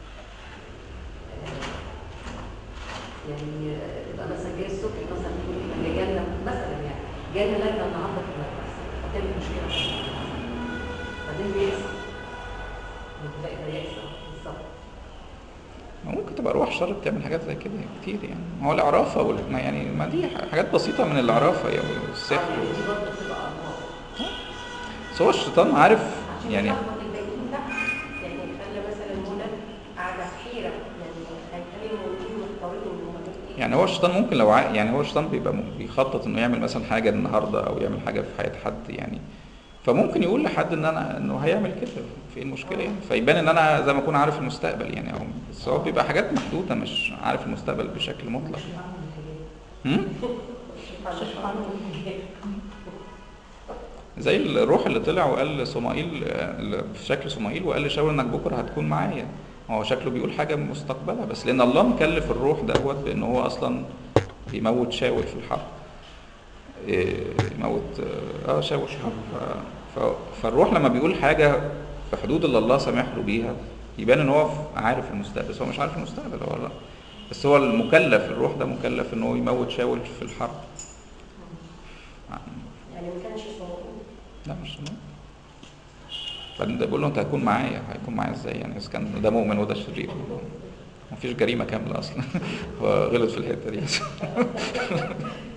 آه، يعني آه، يبقى مثلا جاي الصبح مثلا تقول احنا جالنا مثلا يعني جالنا لجنه النهارده في المدرسه هتعمل مشكله بعدين بيحصل بتلاقي ده يحصل بالظبط ممكن تبقى ارواح شر بتعمل حاجات زي كده كتير يعني هو العرافة وال... ما يعني ما دي حاجات بسيطة من العرافة يعني والسحر يعني دي برضه بتبقى انواع بس هو الشيطان عارف عشان يعني يلخبط الباقيين تحت يعني خلى مثلا منى قاعده في حيره يعني هيخلي الموجودين مختارين ان هم ايه يعني هو الشيطان ممكن لو ع... يعني هو الشيطان بيبقى م- بيخطط انه يعمل مثلا حاجه النهارده او يعمل حاجه في حياه حد يعني فممكن يقول لحد ان انا انه هيعمل كده في ايه المشكله يعني فيبان ان انا زي ما اكون عارف المستقبل يعني او بس هو بيبقى حاجات محدوده مش عارف المستقبل بشكل مطلق مش فاهمه هم؟ مش فاهمه زي الروح اللي طلع وقال لصمائيل آه، في شكل صمائيل وقال لشاول انك بكره هتكون معايا هو شكله بيقول حاجه مستقبلها بس لان الله مكلف الروح دوت بان هو اصلا يموت شاول في الحرب إيه، يموت اه شاول في الحرب ف- ف- فالروح لما بيقول حاجه في حدود اللي الله سامح له بيها يبان ان هو عارف المستقبل بس هو مش عارف المستقبل هو لا بس هو المكلف الروح ده مكلف ان هو يموت شاول في الحرب يعني ما كانش اسمه موجود لا مش مؤمن بعدين ده بيقول له انت هتكون معايا هيكون معايا ازاي يعني اذا كان ده مؤمن وده شرير مفيش جريمه كامله اصلا هو غلط في الحته دي